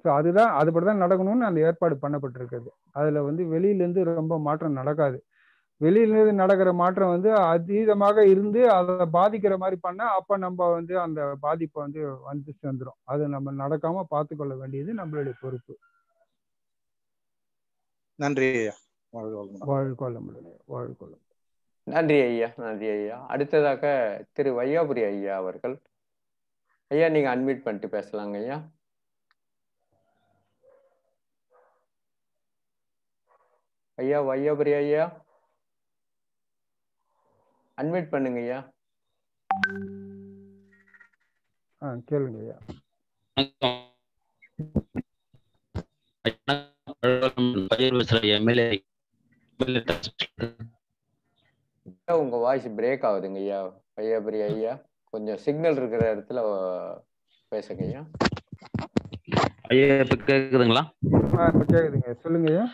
ஸோ அதுதான் அதுபடி தான் நடக்கணும்னு அந்த ஏற்பாடு பண்ணப்பட்டிருக்குது அதுல வந்து வெளியிலேருந்து ரொம்ப மாற்றம் நடக்காது வெளியிலேருந்து நடக்கிற மாற்றம் வந்து அதீதமாக இருந்து அதை பாதிக்கிற மாதிரி பண்ணா அப்ப நம்ம வந்து அந்த பாதிப்பை வந்து வந்து சேர்ந்துரும் அது நம்ம நடக்காம பார்த்துக்கொள்ள வேண்டியது நம்மளுடைய பொறுப்பு நன்றி ஐயா வாழ்க வளமுடன். வாழ்கொள்ள முடியும் வாழ்கொள்ள நன்றி ஐயா நன்றி ஐயா அடுத்ததாக திரு வையாபுரி ஐயா அவர்கள் ஐயா நீங்க அன்மியூட் பண்ணிட்டு பேசலாங்க ஐயா ஐயா வையாபுரி ஐயா அன்மியூட் பண்ணுங்க ஐயா ஆ கேளுங்க ஐயா எம்எல்ஏ ஐயா, உங்க வாய்ஸ் பிரேக் ஆகுதுங்க ஐயா வையாபுரி ஐயா கொஞ்சம் சிக்னல் இருக்கிற இடத்துல அஹ், பேசுங்க ஐயா ஐயா இப்ப கேக்குதுங்களா ஆ இப்போ கேக்குதுங்க சொல்லுங்க ஐயா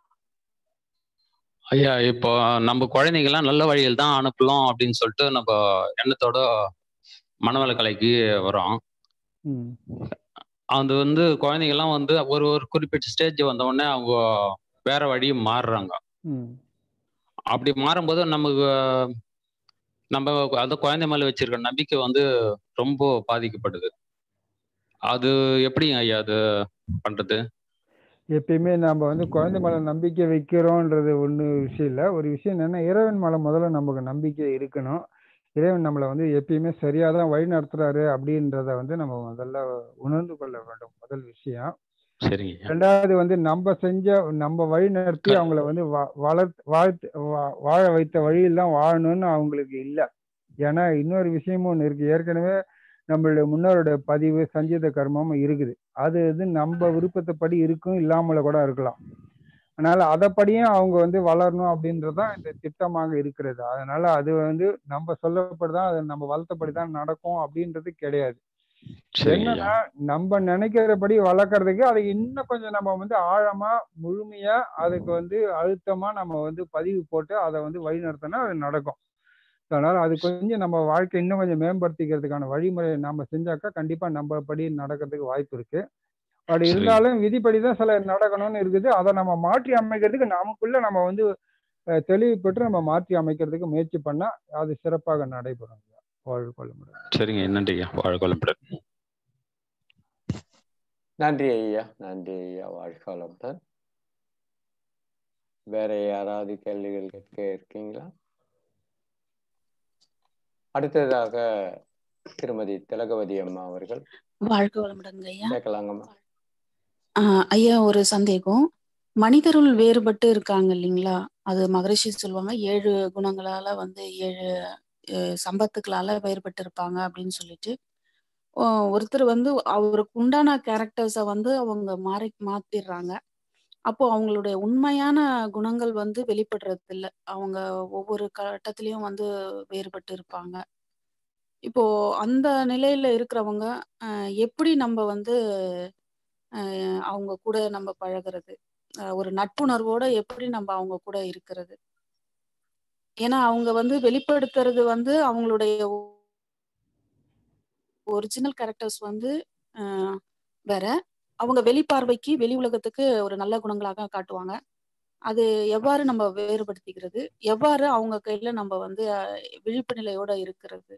ஐயா இப்போ நம்ம குழந்தைங்கலாம் நல்ல வழியில் தான் அனுப்பலாம் அப்படின்னு சொல்லிட்டு நம்ம எண்ணத்தோட மனவளக்கலைக்கு வரோம் ம் அது வந்து குழந்தைங்கலாம் வந்து ஒரு ஒரு குறிப்பிட்ட ஸ்டேஜ் வந்த உடனே அவங்க வேற வழி மாறுறாங்க ம் அப்படி மாறும்போது நமக்கு நம்ம அந்த குழந்தை மேல வச்சிருக்க நம்பிக்கை வந்து ரொம்ப பாதிக்கப்படுது அது எப்படிங்க ஐயா அது பண்றது எப்பயுமே நம்ம வந்து குழந்தை மேல நம்பிக்கை வைக்கிறோன்றது ஒண்ணு விஷயம் இல்லை ஒரு விஷயம் என்னன்னா இறைவன் மேல முதல்ல நமக்கு நம்பிக்கை இருக்கணும் இறைவன் நம்மளை வந்து எப்பயுமே சரியா தான் வழி நடத்துறாரு அப்படின்றத வந்து நம்ம முதல்ல உணர்ந்து கொள்ள வேண்டும் முதல் விஷயம் சரிங்க ஐயா ரெண்டாவது வந்து நம்ம செஞ்ச நம்ம வழி நடத்தி அவங்கள வந்து வ- வளர்த்து வாழ்த்து வா- வாழ வைத்த வழியில் தான் வாழணும்னு அவங்களுக்கு இல்லை ஏன்னா இன்னொரு விஷயமும் ஒன்று இருக்கு ஏற்கனவே நம்மளுடைய முன்னோருடைய பதிவு சஞ்சீத கர்மமும் இருக்குது அது இது நம்ம விருப்பத்தைப்படி இருக்கும் இல்லாமல கூட இருக்கலாம் அதனால அதைப்படியும் அவங்க வந்து வளரணும் அப்படின்றதுதான் இந்த திட்டமாக இருக்கிறது அதனால அது வந்து நம்ம சொல்லப்படுதான் அது நம்ம வளர்த்தபடி தான் நடக்கும் அப்படின்றது கிடையாது சரிங்க ஐயா என்னன்னா நம்ம நினைக்கிறபடி வளர்க்கறதுக்கு அதை இன்னும் கொஞ்சம் நம்ம வந்து ஆழமா முழுமையா அதுக்கு வந்து அழுத்தமா நம்ம வந்து பதிவு போட்டு அதை வந்து வழி நடத்தினா அது நடக்கும் அதனால அது கொஞ்சம் நம்ம வாழ்க்கை இன்னும் கொஞ்சம் மேம்படுத்திக்கிறதுக்கான வழிமுறையை நம்ம செஞ்சாக்கா கண்டிப்பா நம்ம படி நடக்கிறதுக்கு வாய்ப்பு இருக்கு அப்படி சரிங்க இருந்தாலும் விதிப்படி தான் சில நடக்கணும்னு இருக்குது அதை நம்ம மாற்றி அமைக்கிறதுக்கு நமக்குள்ள நம்ம வந்து அஹ், தெளிவு பெற்று நம்ம மாற்றி அமைக்கிறதுக்கு முயற்சி பண்ணா அது சிறப்பாக நடைபெறும் வாழ்வு கொள்ள முடியும் சரிங்க நன்றி ஐயா வாழ்க வளமுடன் நன்றி ஐயா நன்றி ஐயா வாழ்க வளமுடன் வேற யாராவது கேள்விகள் கேட்க இருக்கீங்களா அடுத்ததாக திருமதி திலகவதி அம்மா அவர்கள் வாழ்க வளமுடங்க ஐயா கேட்கலாங்கம்மா ஆஹ் ஐயா ஒரு சந்தேகம் மனிதருள் வேறுபட்டு இருக்காங்க இல்லைங்களா அது மகரிஷி சொல்லுவாங்க ஏழு குணங்களால வந்து ஏழு அஹ், சம்பத்துக்களால வேறுபட்டு இருப்பாங்க அப்படின்னு சொல்லிட்டு ஓ, ஒருத்தர் வந்து அவருக்கு உண்டான கேரக்டர்ஸை வந்து அவங்க மாறி மாத்திடுறாங்க அப்போ அவங்களுடைய உண்மையான குணங்கள் வந்து வெளிப்படுறது இல்ல அவங்க ஒவ்வொரு கட்டத்திலயும் வந்து வேறுபட்டு இருப்பாங்க இப்போ அந்த நிலையில இருக்கிறவங்க அஹ், எப்படி நம்ம வந்து அஹ், அவங்க கூட நம்ம பழகுறது அஹ், ஒரு நட்புணர்வோட எப்படி நம்ம அவங்க கூட இருக்கிறது ஏன்னா அவங்க வந்து வெளிப்படுத்துறது வந்து அவங்களுடைய ஒரிஜினல் கேரக்டர்ஸ் வந்து அஹ், வேற அவங்க வெளிப்பார்வைக்கு வெளி உலகத்துக்கு ஒரு நல்ல குணங்களாக காட்டுவாங்க அது எவ்வாறு நம்ம வேறுபடுத்திக்கிறது எவ்வாறு அவங்க கையில நம்ம வந்து அஹ், விழிப்பு நிலையோட இருக்கிறது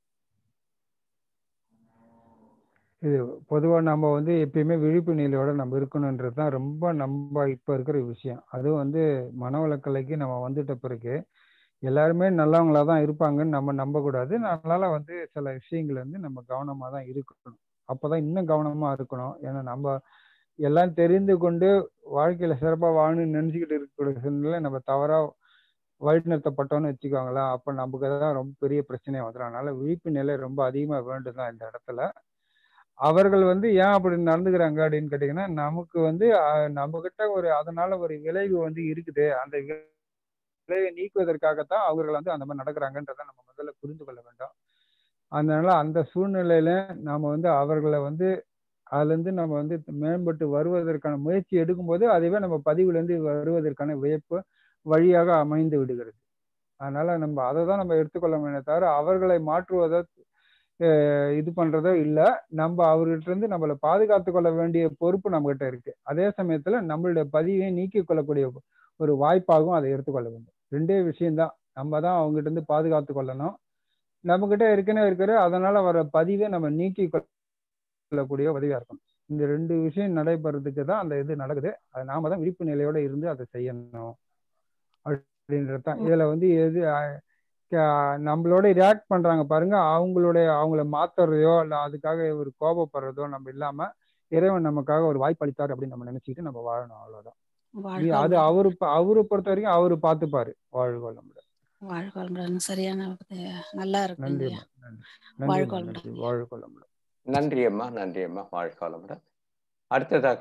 இது பொதுவா நம்ம வந்து எப்பயுமே விழிப்பு நிலையோட நம்ம இருக்கணுன்றது தான் ரொம்ப நம்ம இப்ப இருக்கிற விஷயம் அதுவும் வந்து மனவளக்கலைக்கு நம்ம வந்துட்ட பிறகு எல்லாருமே நல்லவங்களா தான் இருப்பாங்கன்னு நம்ம நம்பக்கூடாது அதனால வந்து சில விஷயங்கள் வந்து நம்ம கவனமா தான் இருக்கணும் அப்பதான் இன்னும் கவனமா இருக்கணும் ஏன்னா நம்ம எல்லாம் தெரிந்து கொண்டு வாழ்க்கையில சிறப்பா வாழணும்னு நினைச்சுக்கிட்டு இருக்கக்கூடிய சூழ்நிலை நம்ம தவறா வழிநடத்தப்பட்டோம்னு வச்சுக்கோங்களேன் அப்ப நமக்கு தான் ரொம்ப பெரிய பிரச்சனையா வந்துடும் அதனால விழிப்பு நிலை ரொம்ப அதிகமா வேண்டுதான் இந்த இடத்துல அவர்கள் வந்து ஏன் அப்படி நடந்துக்கிறாங்க அப்படின்னு கேட்டீங்கன்னா நமக்கு வந்து அஹ், நம்ம கிட்ட ஒரு அதனால ஒரு விளைவு வந்து இருக்குது அந்த விளைவை நீக்குவதற்காகத்தான் அவர்கள் வந்து அந்த மாதிரி நடக்கிறாங்கன்றதை நம்ம முதல்ல புரிந்து கொள்ள வேண்டும் அதனால அந்த சூழ்நிலையில நாம வந்து அவர்களை வந்து அதுல இருந்து நம்ம வந்து மேம்பட்டு வருவதற்கான முயற்சி எடுக்கும்போது அதுவே நம்ம பதிவுல இருந்து வருவதற்கான வியப்பு வழியாக அமைந்து விடுகிறது அதனால நம்ம அதை தான் நம்ம எடுத்துக்கொள்ள முடியும் தவிர அவர்களை மாற்றுவதை அஹ் இது பண்றதோ இல்ல நம்ம அவர்கிட்ட இருந்து நம்மளை பாதுகாத்து கொள்ள வேண்டிய பொறுப்பு நம்ம கிட்ட இருக்கு அதே சமயத்துல நம்மளுடைய பதிவை நீக்கிக் கொள்ளக்கூடிய ஒரு வாய்ப்பாகவும் அதை எடுத்துக்கொள்ள வேண்டும் ரெண்டே விஷயம்தான் நம்ம தான் அவங்ககிட்ட இருந்து பாதுகாத்து கொள்ளணும் நம்ம கிட்ட ஏற்கனவே இருக்கிற அதனால வர பதிவை நம்ம நீக்கி கொள்ளக்கூடிய உதவியா இருக்கணும் இந்த ரெண்டு விஷயம் நடைபெறதுக்கு தான் அந்த இது நடக்குது அது நாம தான் விழிப்பு நிலையோட இருந்து அதை செய்யணும் அப்படின்றது தான் இதுல வந்து எது அஹ், க- நம்மளோட ரியாக்ட் பண்றாங்க பாருங்க அவங்களுடைய அவங்கள மாத்துறதையோ இல்ல அதுக்காக ஒரு கோபப்படுறதோ நம்ம இல்லாம இறைவன் நமக்காக ஒரு வாய்ப்பு அளித்தார் அப்படின்னு நம்ம நினைச்சுக்கிட்டு நம்ம வாழணும் அவ்வளவுதான் வாழ்க இது- அது வளமுடன். அவரு ப- அவரை பொறுத்த வரைக்கும் அவரு பார்த்துப்பாரு வாழ்க வளமுடன் வாழ்க வளமுடன் சரியான இது நல்லா இருக்குங்க நன்றிம்மா நன்றி வாழ்க நன்றிம்மா வளமுடன் நன்றி வாழ்க வளமுடன் நன்றி அம்மா நன்றி அம்மா வாழ்க வளமுடன் அடுத்ததாக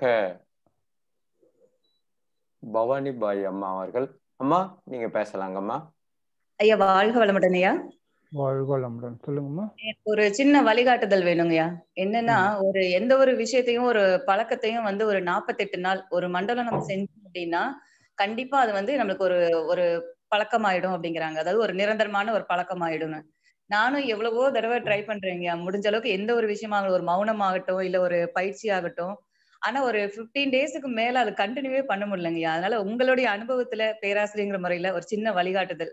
பவானி பாய் அம்மா அவர்கள் அம்மா நீங்க பேசலாங்கம்மா ஐயா வாழ்க வளமுடன் ஐயா வாழ்க வளமுடன் சொல்லுங்கம்மா எனக்கு ஒரு சின்ன வழிகாட்டுதல் வேணுங்கய்யா என்னன்னா ஒரு எந்த ஒரு விஷயத்தையும் ஒரு பழக்கத்தையும் வந்து ஒரு நாற்பத்தெட்டு நாள் ஒரு மண்டலம் நம்ம செஞ்சோம் அப்படின்னா கண்டிப்பா அது வந்து நம்மளுக்கு ஒரு ஒரு பழக்கமாயிடும் அப்படிங்கிறாங்க அதாவது ஒரு நிரந்தரமான ஒரு பழக்கமாயிடும்னு நானும் எவ்வளவோ தடவை ட்ரை பண்றேங்கய்யா முடிஞ்ச அளவுக்கு எந்த ஒரு விஷயமா ஒரு மௌனம் ஆகட்டும் இல்ல ஒரு பயிற்சி ஆகட்டும் ஆனா ஒரு 15 டேஸ்க்கு மேல அது கண்டினியூவே பண்ண முடியலங்கய்யா அதனால உங்களுடைய அனுபவத்துல பேராசிரியங்கிற முறையில ஒரு சின்ன வழிகாட்டுதல்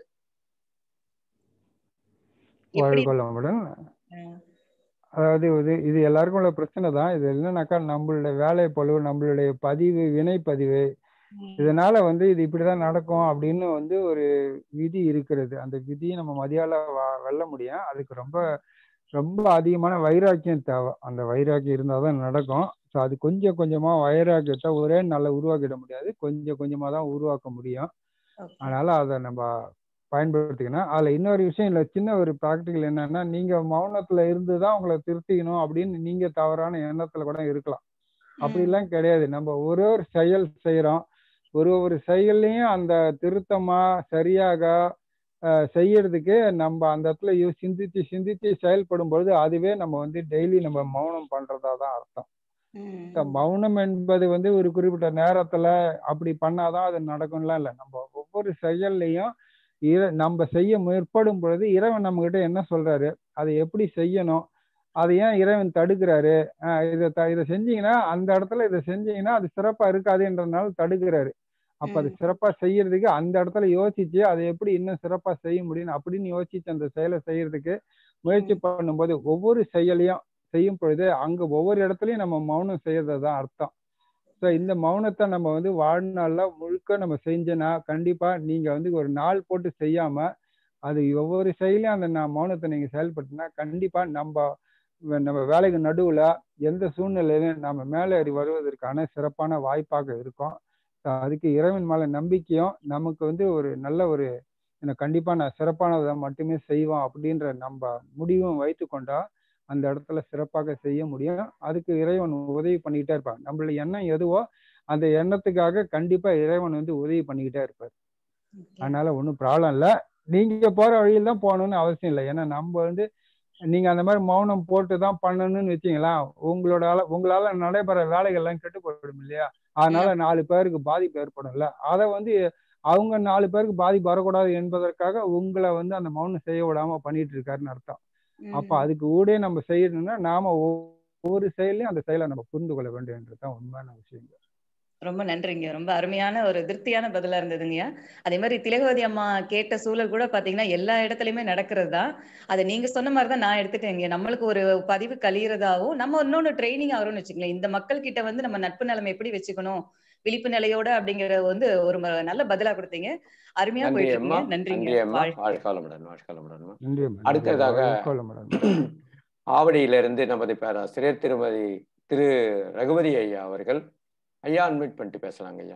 எப்படி வாழ்க வளமுடன் அஹ் அதாவது இது இது எல்லாருக்கும் உள்ள பிரச்சனை தான் இது என்னன்னாக்கா நம்மளுடைய வேலை பளு நம்மளுடைய பதிவு வினை பதிவு இதனால வந்து இது இப்படிதான் நடக்கும் அப்படின்னு வந்து ஒரு விதி இருக்கிறது அந்த விதியை நம்ம மதியால வ- வெல்ல முடியும் அதுக்கு ரொம்ப ரொம்ப அதிகமான வைராக்கியம் தேவை அந்த வைராக்கியம் இருந்தால் தான் நடக்கும் ஸோ அது கொஞ்சம் கொஞ்சமா வைராக்கியத்தை ஒரே நாளில் உருவாக்கிட முடியாது கொஞ்சம் கொஞ்சமா தான் உருவாக்க முடியும் அதனால அதை நம்ம பயன்படுத்திக்கணும் அதுல இன்னொரு விஷயம் இல்லை சின்ன ஒரு ப்ராக்டிக்கல் என்னன்னா நீங்க மௌனத்துல இருந்து தான் உங்களை திருத்திக்கணும் அப்படின்னு நீங்க தவறான எண்ணத்துல கூட இருக்கலாம் அப்படிலாம் கிடையாது நம்ம ஒரு ஒரு செயல் செய்யறோம் ஒரு ஒரு செயல்லையும் அந்த திருத்தமா சரியாக அஹ், செய்யறதுக்கு நம்ம அந்த இடத்துல யோ- சிந்திச்சு சிந்திச்சு செயல்படும் பொழுது அதுவே நம்ம வந்து டெய்லி நம்ம மௌனம் பண்றதா தான் அர்த்தம் இந்த மௌனம் என்பது வந்து ஒரு குறிப்பிட்ட நேரத்துல அப்படி பண்ணாதான் அது நடக்கும்லாம் இல்லை நம்ம ஒவ்வொரு செயல்லையும் இற நம்ம செய்ய முற்படும் பொழுது இறைவன் நம்ம கிட்ட என்ன சொல்றாரு அதை எப்படி செய்யணும் அதை ஏன் இறைவன் தடுக்கிறாரு ஆஹ் இதை த இதை செஞ்சீங்கன்னா அந்த இடத்துல இதை செஞ்சீங்கன்னா அது சிறப்பா இருக்காதுன்றதுனால தடுக்கிறாரு அப்ப அது சிறப்பா செய்யறதுக்கு அந்த இடத்துல யோசிச்சு அதை எப்படி இன்னும் சிறப்பா செய்ய முடியும் அப்படின்னு யோசிச்சு அந்த செயலை செய்யறதுக்கு முயற்சி பண்ணும்போது ஒவ்வொரு செயலையும் செய்யும் பொழுது அங்க ஒவ்வொரு இடத்துலயும் நம்ம மௌனம் செய்யறது தான் அர்த்தம் ஸோ இந்த மௌனத்தை நம்ம வந்து வாழ்நாள்ல முழுக்க நம்ம செஞ்சோன்னா கண்டிப்பா நீங்க வந்து ஒரு நாள் போட்டு செய்யாம அது ஒவ்வொரு செயலையும் அந்த நான் மௌனத்தை நீங்க செயல்படுத்தினா கண்டிப்பா நம்ம நம்ம வேலைக்கு நடுவுல எந்த சூழ்நிலையிலும் நம்ம மேலேறி வருவதற்கான சிறப்பான வாய்ப்பாக இருக்கும் So அதுக்கு இறைவன் மேல நம்பிக்கையும் நமக்கு வந்து ஒரு நல்ல ஒரு எனக்கு கண்டிப்பா நான் சிறப்பானதை மட்டுமே செய்வோம் அப்படின்ற நம்ம முடிவும் வைத்து கொண்டா அந்த இடத்துல சிறப்பாக செய்ய முடியும் அதுக்கு இறைவன் உதவி பண்ணிக்கிட்டே இருப்பான் நம்மளுடைய எண்ணம் எதுவோ அந்த எண்ணத்துக்காக கண்டிப்பா இறைவன் வந்து உதவி பண்ணிக்கிட்டே இருப்பார் அதனால ஒன்றும் ப்ராப்ளம் இல்லை நீங்க போற வழியில் தான் போகணும்னு அவசியம் இல்லை ஏன்னா நம்ம வந்து நீங்க அந்த மாதிரி மௌனம் போட்டு தான் பண்ணணும்னு வச்சீங்களா உங்களோட அள- உங்களால நடைபெற வேலைகள்லாம் கெட்டு போயிடும் இல்லையா அதனால நாலு பேருக்கு பாதிப்பு ஏற்படும்ல அதை வந்து அவங்க நாலு பேருக்கு பாதிப்பு வரக்கூடாது என்பதற்காக உங்களை வந்து அந்த மௌனம் செய்ய விடாம பண்ணிட்டு இருக்காருன்னு அர்த்தம் அப்ப அதுக்கு ஊடே நம்ம செய்யணும்னா நாம ஒவ்வொரு ஒவ்வொரு செயலையும் அந்த செயலை நம்ம புரிந்து கொள்ள வேண்டியதுதான் உண்மையான விஷயம் ரொம்ப நன்றிங்க ரொம்ப அருமையான ஒரு திருப்தியான பதிலா இருந்ததுங்கய்யா அதே மாதிரி திலகவதி அம்மா கேட்ட சூழல் கூட பாத்தீங்கன்னா எல்லா இடத்துலயுமே நடக்கிறது தான் அதை நீங்க சொன்ன மாதிரி தான் நான் எடுத்துட்டேங்க நம்மளுக்கு ஒரு பதிவு கழியறதாவும் நம்ம இன்னொன்னு ட்ரைனிங் ஆகிறோம்னு வச்சுக்கோங்களேன் இந்த மக்கள் கிட்ட வந்து நம்ம நட்பு நிலைமை எப்படி வச்சுக்கணும் விழிப்பு நிலையோட அப்படிங்கிற வந்து ஒரு ம- நல்ல பதிலா கொடுத்தீங்க அருமையா நன்றி போயிட்டு அம்மா இருக்கீங்க நன்றிங்க நன்றி அம்மா வாழ்க வாழ்காலமுடன் வாழ்காலமுடன் நன்றி அம்மா, நன்றி. அடுத்ததாக வாழ்க வளமுடன். ஆவடியிலிருந்து நமது பேராசிரியர் திருமதி திரு ரகுபதி ஐயா அவர்கள் ஐயா அன்மிட் பண்ணிட்டு பேசலாங்க ஐயா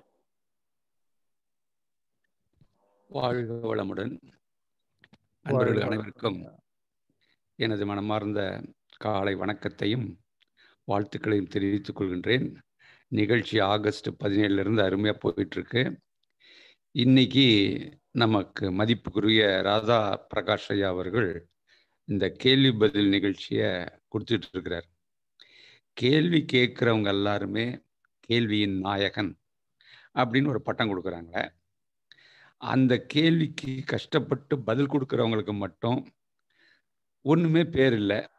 வாழ்க வளமுடன் அன்பர்கள் வாழ்க அனைவருக்கும் எனது மனமார்ந்த காலை வணக்கத்தையும் வாழ்த்துக்களையும் தெரிவித்துக் கொள்கின்றேன் நிகழ்ச்சி ஆகஸ்ட் பதினேழுலேருந்து அருமையாக போயிட்டுருக்கு இன்னைக்கு நமக்கு மதிப்புக்குரிய ராதா பிரகாஷ் ஐயா அவர்கள் இந்த கேள்வி பதில் நிகழ்ச்சியை கொடுத்துட்டு இருக்கிறார் கேள்வி கேட்குறவங்க எல்லாருமே கேள்வியின் நாயகன் அப்படின்னு ஒரு பட்டம் கொடுக்குறாங்க அந்த கேள்விக்கு கஷ்டப்பட்டு பதில் கொடுக்குறவங்களுக்கு மட்டும் ஒன்றுமே பேர் இல்லை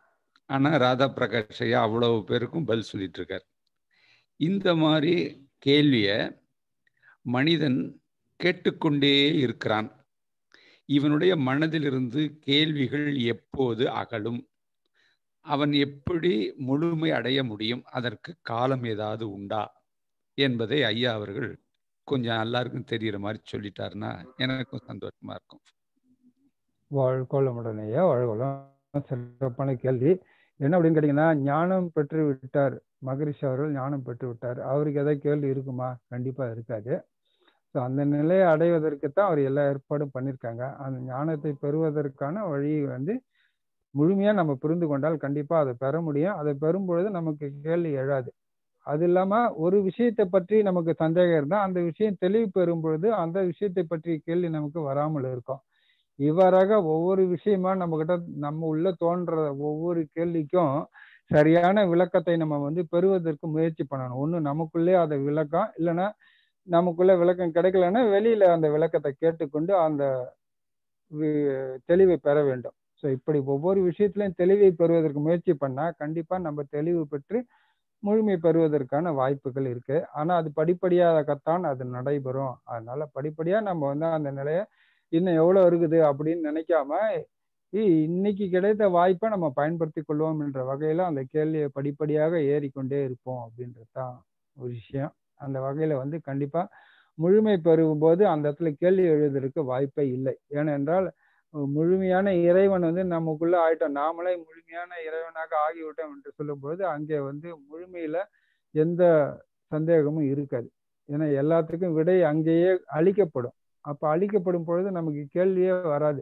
ஆனா ராதா பிரகாஷ் ஐயா அவ்வளவு பேருக்கும் பதில் சொல்லிட்டு இருக்கார் இந்த மாதிரி கேள்விய மனிதன் கேட்டுக்கொண்டே இருக்கிறான் இவனுடைய மனதிலிருந்து கேள்விகள் எப்போது அகலும் அவன் எப்படி முழுமை அடைய முடியும் அதற்கு காலம் ஏதாவது உண்டா என்பதை ஐயா அவர்கள் கொஞ்சம் எல்லாருக்கும் தெரிகிற மாதிரி சொல்லிட்டாருன்னா எனக்கும் சந்தோஷமா இருக்கும் வாழ்கோளமுடன் ஐயா வாழ்கோளம் சிறப்பான கேள்வி என்ன அப்படின்னு கேட்டீங்கன்னா ஞானம் பெற்று விட்டார் மகரிஷி அவர்கள் ஞானம் பெற்று விட்டார் அவருக்கு ஏதாவது கேள்வி இருக்குமா கண்டிப்பா இருக்காது ஸோ அந்த நிலையை அடைவதற்கு தான் அவர் எல்லா ஏற்பாடும் பண்ணியிருக்காங்க அந்த ஞானத்தை பெறுவதற்கான வழி வந்து முழுமையா நம்ம புரிந்து கொண்டால் கண்டிப்பா அதை பெற முடியும் அதை பெறும் பொழுது நமக்கு கேள்வி எழாது அது இல்லாம ஒரு விஷயத்தை பற்றி நமக்கு சந்தேகம் இருந்தால் அந்த விஷயம் தெளிவு பெறும் பொழுது அந்த விஷயத்தை பற்றி கேள்வி நமக்கு வராமல் இருக்கும் இவ்வாறாக ஒவ்வொரு விஷயமா நம்ம கிட்ட நம்ம உள்ள தோன்ற ஒவ்வொரு கேள்விக்கும் சரியான விளக்கத்தை நம்ம வந்து பெறுவதற்கு முயற்சி பண்ணணும் ஒண்ணு நமக்குள்ளே அதை விளக்கம் இல்லைன்னா நமக்குள்ள விளக்கம் கிடைக்கலன்னா வெளியில அந்த விளக்கத்தை கேட்டுக்கொண்டு அந்த தெளிவை பெற வேண்டும் ஸோ இப்படி ஒவ்வொரு விஷயத்திலையும் தெளிவை பெறுவதற்கு முயற்சி பண்ணா கண்டிப்பா நம்ம தெளிவு பெற்று முழுமை பெறுவதற்கான வாய்ப்புகள் இருக்கு ஆனா அது படிப்படியாகத்தான் அது நடைபெறும் அதனால படிப்படியா நம்ம வந்து அந்த நிலைய இன்னும் எவ்வளவு இருக்குது அப்படின்னு நினைக்காம இன்னைக்கு கிடைத்த வாய்ப்பை நம்ம பயன்படுத்தி கொள்வோம் என்ற வகையில அந்த கேள்வியை படிப்படியாக ஏறிக்கொண்டே இருப்போம் அப்படின்றது தான் ஒரு விஷயம் அந்த வகையில வந்து கண்டிப்பா முழுமை பெறும் போது அந்த இடத்துல கேள்வி எழுதுறதுக்கு வாய்ப்பே இல்லை ஏனென்றால் முழுமையான இறைவன் வந்து நமக்குள்ள ஆயிட்டோம் நாமளே முழுமையான இறைவனாக ஆகிவிட்டோம் என்று சொல்லும்போது அங்கே வந்து முழுமையில எந்த சந்தேகமும் இருக்காது ஏன்னா எல்லாத்துக்கும் விடை அங்கேயே அளிக்கப்படும் அப்ப அளிக்கப்படும் பொழுது நமக்கு கேள்வியே வராது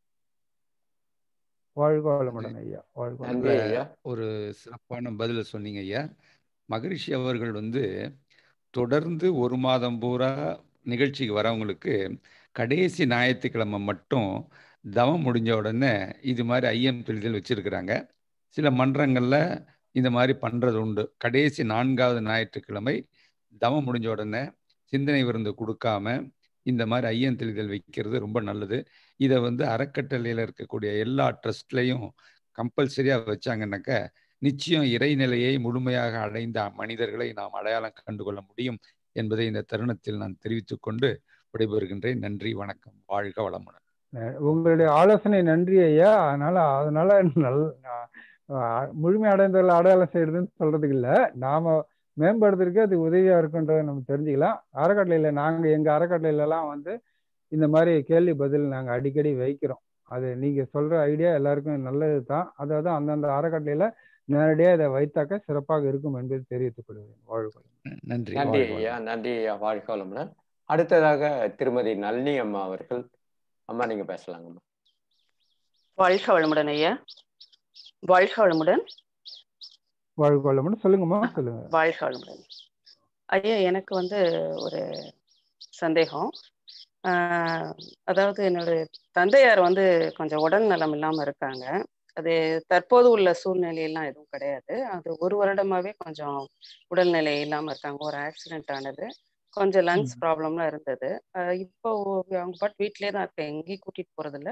வாழ்க வளமுடன் ஐயா வாழ்க ஒரு சிறப்பான பதில சொன்னீங்க ஐயா மகரிஷி அவர்கள் வந்து தொடர்ந்து ஒரு மாதம் பூரா நிகழ்ச்சிக்கு வரவங்களுக்கு கடைசி ஞாயிற்றுக்கிழமை மட்டும் தவம் முடிஞ்ச உடனே இது மாதிரி ஐயம் தெளிதல் வச்சிருக்கிறாங்க சில மன்றங்களில் இந்த மாதிரி பண்ணுறது உண்டு கடைசி நான்காவது ஞாயிற்றுக்கிழமை தவம் முடிஞ்ச உடனே சிந்தனை விருந்து கொடுக்காம இந்த மாதிரி ஐயம் தெளிதல் வைக்கிறது ரொம்ப நல்லது இதை வந்து அறக்கட்டளையில் இருக்கக்கூடிய எல்லா ட்ரஸ்ட்லையும் கம்பல்சரியாக வச்சாங்கன்னாக்க நிச்சயம் இறைநிலையை முழுமையாக அடைந்த மனிதர்களை நாம் அடையாளம் கண்டுகொள்ள முடியும் என்பதை இந்த தருணத்தில் நான் தெரிவித்துக் கொண்டு விடைபெறுகின்றேன் நன்றி வணக்கம் வாழ்க வளமுடன் உங்களுடைய ஆலோசனை நன்றி ஐயா அதனால அதனால நல் முழுமை அடைந்தவர்கள் அடையாளம் செய்யறதுன்னு சொல்றதுக்கு இல்லை நாம மேம்படுத்துறதுக்கு அது உதவியா இருக்குன்றதை நம்ம தெரிஞ்சுக்கலாம் அறக்கட்டளையில நாங்க எங்க அறக்கட்டளையில எல்லாம் வந்து இந்த மாதிரி கேள்வி பதில் நாங்க அடிக்கடி வைக்கிறோம் அது நீங்க சொல்ற ஐடியா எல்லாருக்கும் நல்லது தான் அதாவது அந்தந்த அறக்கட்டளையில நேரடியா இதை வைத்தாக்க சிறப்பாக இருக்கும் என்பதை தெரிவித்துக் கொள்கிறேன் வாழ்க நன்றி நன்றி ஐயா நன்றி ஐயா வாழ்க வளமுடன் அடுத்ததாக திருமதி நளினி அம்மா அவர்கள் அம்மா நீங்க பேசலாங்கம்மா வாழ்க வளமுடன் ஐயா வாழ்க வளமுடன் வாழ்க வளமுடன் சொல்லுங்கம்மா சொல்லுங்க வாழ்க வளமுடன் ஐயா எனக்கு வந்து ஒரு சந்தேகம் அதாவது என்னோட தந்தையார் வந்து கொஞ்சம் உடல் நலம் இல்லாம இருக்காங்க அது தற்போது உள்ள சூழ்நிலையெல்லாம் எதுவும் கிடையாது அது ஒரு வருடமாவே கொஞ்சம் உடல்நிலை இல்லாம இருக்காங்க ஒரு ஆக்சிடென்ட் ஆனது கொஞ்சம் லங்ஸ் ப்ராப்ளம்லாம் இருந்தது இப்போ அவங்க பாட்டு வீட்லயே தான் இருக்கேன் எங்கேயும் கூட்டிட்டு போறதில்ல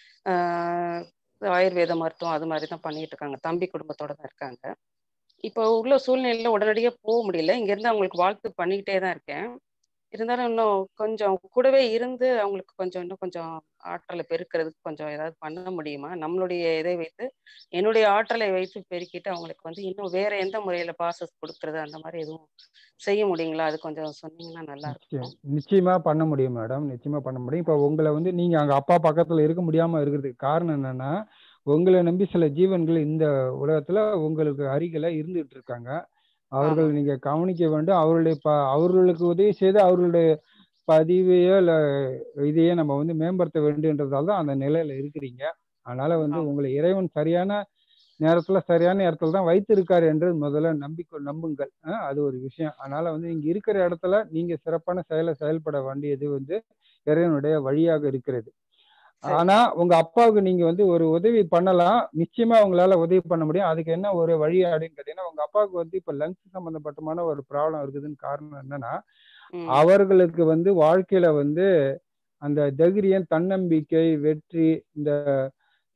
ஆயுர்வேத மருத்துவம் அது மாதிரி தான் பண்ணிட்டு இருக்காங்க தம்பி குடும்பத்தோட தான் இருக்காங்க இப்போ உள்ள சூழ்நிலையில உடனடியாக போக முடியல இங்கேருந்து அவங்களுக்கு வாழ்த்து பண்ணிக்கிட்டே தான் இருக்கேன் இருந்தாலும் இன்னும் கொஞ்சம் கூடவே இருந்து அவங்களுக்கு கொஞ்சம் இன்னும் கொஞ்சம் ஆற்றலை பெருக்கிறதுக்கு கொஞ்சம் ஏதாவது பண்ண முடியுமா நம்மளுடைய இதை வைத்து என்னுடைய ஆற்றலை வைத்து பெருக்கிட்டு அவங்களுக்கு வந்து இன்னும் வேற எந்த முறையில ப்ராசஸ் கொடுக்கறது அந்த மாதிரி எதுவும் செய்ய முடியுங்களா அது கொஞ்சம் சொன்னீங்கன்னா நல்லா இருக்கும் நிச்சயமா பண்ண முடியும் மேடம் நிச்சயமா பண்ண முடியும் இப்போ உங்களை வந்து நீங்க அங்க அப்பா பக்கத்துல இருக்க முடியாம இருக்கிறதுக்கு காரணம் என்னன்னா உங்களை நம்பி சில ஜீவன்கள் இந்த உலகத்துல உங்களுக்கு அருகில இருந்துட்டு இருக்காங்க அவர்கள் நீங்க கவனிக்க வேண்டும் அவர்களுடைய ப அவர்களுக்கு உதவி செய்து அவர்களுடைய பதிவையோ இல்லை இதையே நம்ம வந்து மேம்படுத்த வேண்டுன்றதால தான் அந்த நிலையில இருக்கிறீங்க அதனால வந்து உங்களை இறைவன் சரியான நேரத்துல சரியான இடத்துல தான் வைத்திருக்காரு என்று முதல்ல நம்பிக்கை நம்புங்கள் அது ஒரு விஷயம் அதனால வந்து நீங்க இருக்கிற இடத்துல நீங்க சிறப்பான செயலை செயல்பட வேண்டியது வந்து இறைவனுடைய வழியாக இருக்கிறது ஆனா உங்க அப்பாவுக்கு நீங்க வந்து ஒரு உதவி பண்ணலாம் நிச்சயமா உங்களால உதவி பண்ண முடியும் அதுக்கு என்ன ஒரு வழி அப்படின்னு கேட்டீங்கன்னா உங்க அப்பாவுக்கு வந்து இப்ப லங்ஸ் சம்பந்தப்பட்டமான ஒரு ப்ராப்ளம் இருக்குதுன்னு காரணம் என்னன்னா அவர்களுக்கு வந்து வாழ்க்கையில வந்து அந்த தைரியம் தன்னம்பிக்கை வெற்றி இந்த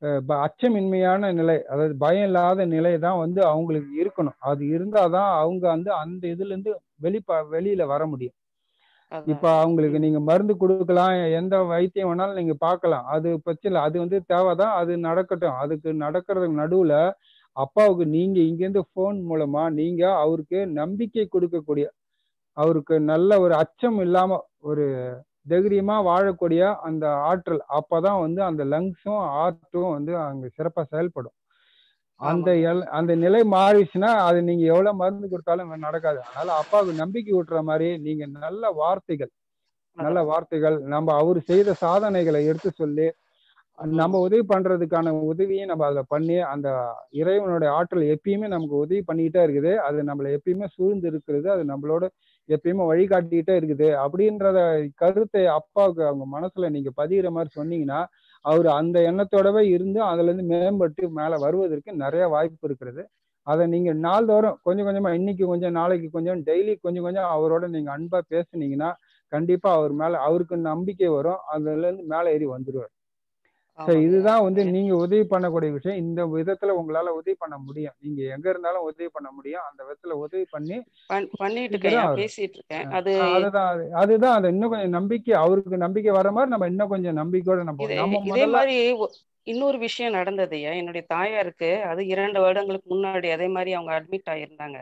அஹ் ப- அச்சமின்மையான நிலை அதாவது பயம் இல்லாத நிலை தான் வந்து அவங்களுக்கு இருக்கணும் அது இருந்தாதான் அவங்க வந்து அந்த இதுல இருந்து வெளிப்ப வெளியில வர முடியும் இப்ப அவங்களுக்கு நீங்க மருந்து கொடுக்கலாம் எந்த வைத்தியம் வேணாலும் நீங்க பார்க்கலாம் அது பிரச்சனை இல்லை அது வந்து தேவைதான் அது நடக்கட்டும் அதுக்கு நடக்கிறதுக்கு நடுவுல அப்பாவுக்கு நீங்க இங்கேருந்து ஃபோன் மூலமா நீங்க அவருக்கு நம்பிக்கை கொடுக்கக்கூடிய அவருக்கு நல்ல ஒரு அச்சம் இல்லாம ஒரு தைரியமா வாழக்கூடிய அந்த ஆற்றல் அப்பதான் வந்து அந்த லங்ஸும் ஹார்ட்டும் வந்து அங்க சிறப்பா செயல்படும் அந்த எல்- அந்த நிலை மாறிச்சுன்னா அது நீங்க எவ்வளவு மருந்து கொடுத்தாலும் நடக்காது அதனால அப்பாவுக்கு நம்பிக்கை ஊட்டுற மாதிரி நீங்க நல்ல வார்த்தைகள் நல்ல வார்த்தைகள் நம்ம அவர் செய்த சாதனைகளை எடுத்து சொல்லி நம்ம உதவி பண்றதுக்கான உதவியை நம்ம அதுல பண்ணி அந்த இறைவனுடைய ஆற்றல் எப்பயுமே நமக்கு உதவி பண்ணிக்கிட்டே இருக்குது அது நம்மளை எப்பயுமே சூழ்ந்து இருக்கிறது அது நம்மளோட எப்பயுமே வழிகாட்டிக்கிட்டே இருக்குது அப்படின்றத கருத்தை அப்பாவுக்கு அவங்க மனசுல நீங்க பதிகிற மாதிரி சொன்னீங்கன்னா அவர் அந்த எண்ணத்தோடவே இருந்து அதுல இருந்து மேம்பட்டு மேல வருவதற்கு நிறைய வாய்ப்பு இருக்கிறது அதை நீங்க நாள்தோறும் கொஞ்சம் கொஞ்சமா இன்னைக்கு கொஞ்சம் நாளைக்கு கொஞ்சம் டெய்லி கொஞ்சம் கொஞ்சம் அவரோட நீங்க அன்பா பேசுனீங்கன்னா கண்டிப்பா அவர் மேல அவருக்கு நம்பிக்கை வரும் அதுல இருந்து மேல ஏறி வந்துருவார் சரி இதுதான் வந்து நீங்க உதவி பண்ணக்கூடிய விஷயம் இந்த விதத்துல உங்களால உதவி பண்ண முடியும் நீங்க எங்க இருந்தாலும் உதவி பண்ண முடியும் அந்த விதத்துல உதவி பண்ணி பண்- பண்ணிட்டு சீக்கிரம் இருக்கேன் அவர் பேசிட்டு இருக்கேன் அது அதுதான் அது- அதுதான் அது இன்னும் கொஞ்சம் நம்பிக்கை அவருக்கு நம்பிக்கை வர மாதிரி நம்ம இன்னும் கொஞ்சம் நம்பிக்கையோட நம்ம இது நம்ம இதே முதல்ல மாதிரி ஒ- இன்னொரு விஷயம் நடந்ததுயா என்னுடைய தாயாருக்கு அது இரண்டு வருடங்களுக்கு முன்னாடி அதே மாதிரி அவங்க அட்மிட் ஆயிருந்தாங்க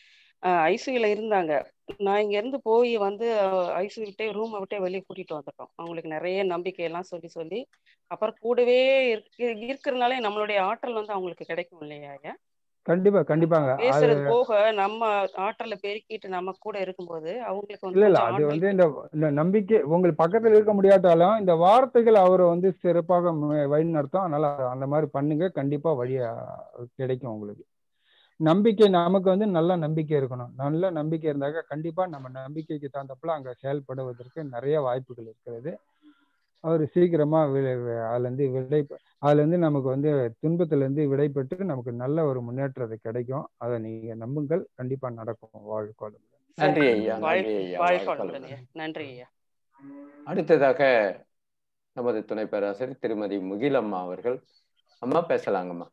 ஐசியூல இருந்தாங்க நான் இங்க இருந்து போய் வந்து ஐசியூ விட்டே ரூமை விட்டே வெளியே கூட்டிட்டு வந்துட்டோம் அவங்களுக்கு நிறைய நம்பிக்கை எல்லாம் சொல்லி சொல்லி அப்புறம் கூடவே இருக்கு இருக்கிறதுனாலே நம்மளுடைய ஆற்றல் வந்து அவங்களுக்கு கிடைக்கும் இல்லையா ஐயா கண்டிப்பா கண்டிப்பாங்க அது பேசுறது போக நம்ம ஆற்றலை பெருக்கிட்டு நம்ம கூட இருக்கும்போது அவங்களுக்கு வந்து இல்ல இல்ல கொஞ்சம் அது ஆற்றல் வந்து இந்த இந்த நம்பிக்கை உங்களுக்கு பக்கத்துல இருக்க முடியாட்டாலும் இந்த வார்த்தைகள் அவரை வந்து சிறப்பாக ம- வழி நடத்தும் அதனால அந்த மாதிரி பண்ணுங்க கண்டிப்பா வழியா கிடைக்கும் உங்களுக்கு நம்பிக்கை நமக்கு வந்து நல்ல நம்பிக்கை இருக்கணும் நல்ல நம்பிக்கை இருந்தாக்க கண்டிப்பா நம்ம நம்பிக்கைக்கு தகுந்தப்பல அங்க செயல்படுவதற்கு நிறைய வாய்ப்புகள் இருக்கிறது அவர் சீக்கிரமா வி- வி- அதுல இருந்து விடை அதுல இருந்து நமக்கு வந்து துன்பத்துல இருந்து விடை பெற்று நமக்கு நல்ல ஒரு முன்னேற்றம் கிடைக்கும் அதை நீங்க நம்புங்கள் கண்டிப்பா நடக்கும் வாழ்க்கை நன்றி ஐயா வாழ் நன்றி ஐயா வாழ்க வாழ்க வளமுடன் ஐயா நன்றி ஐயா அடுத்ததாக நமது துணை பேராசிரியர் திருமதி முகிலம்மா அவர்கள் அம்மா பேசலாங்கம்மா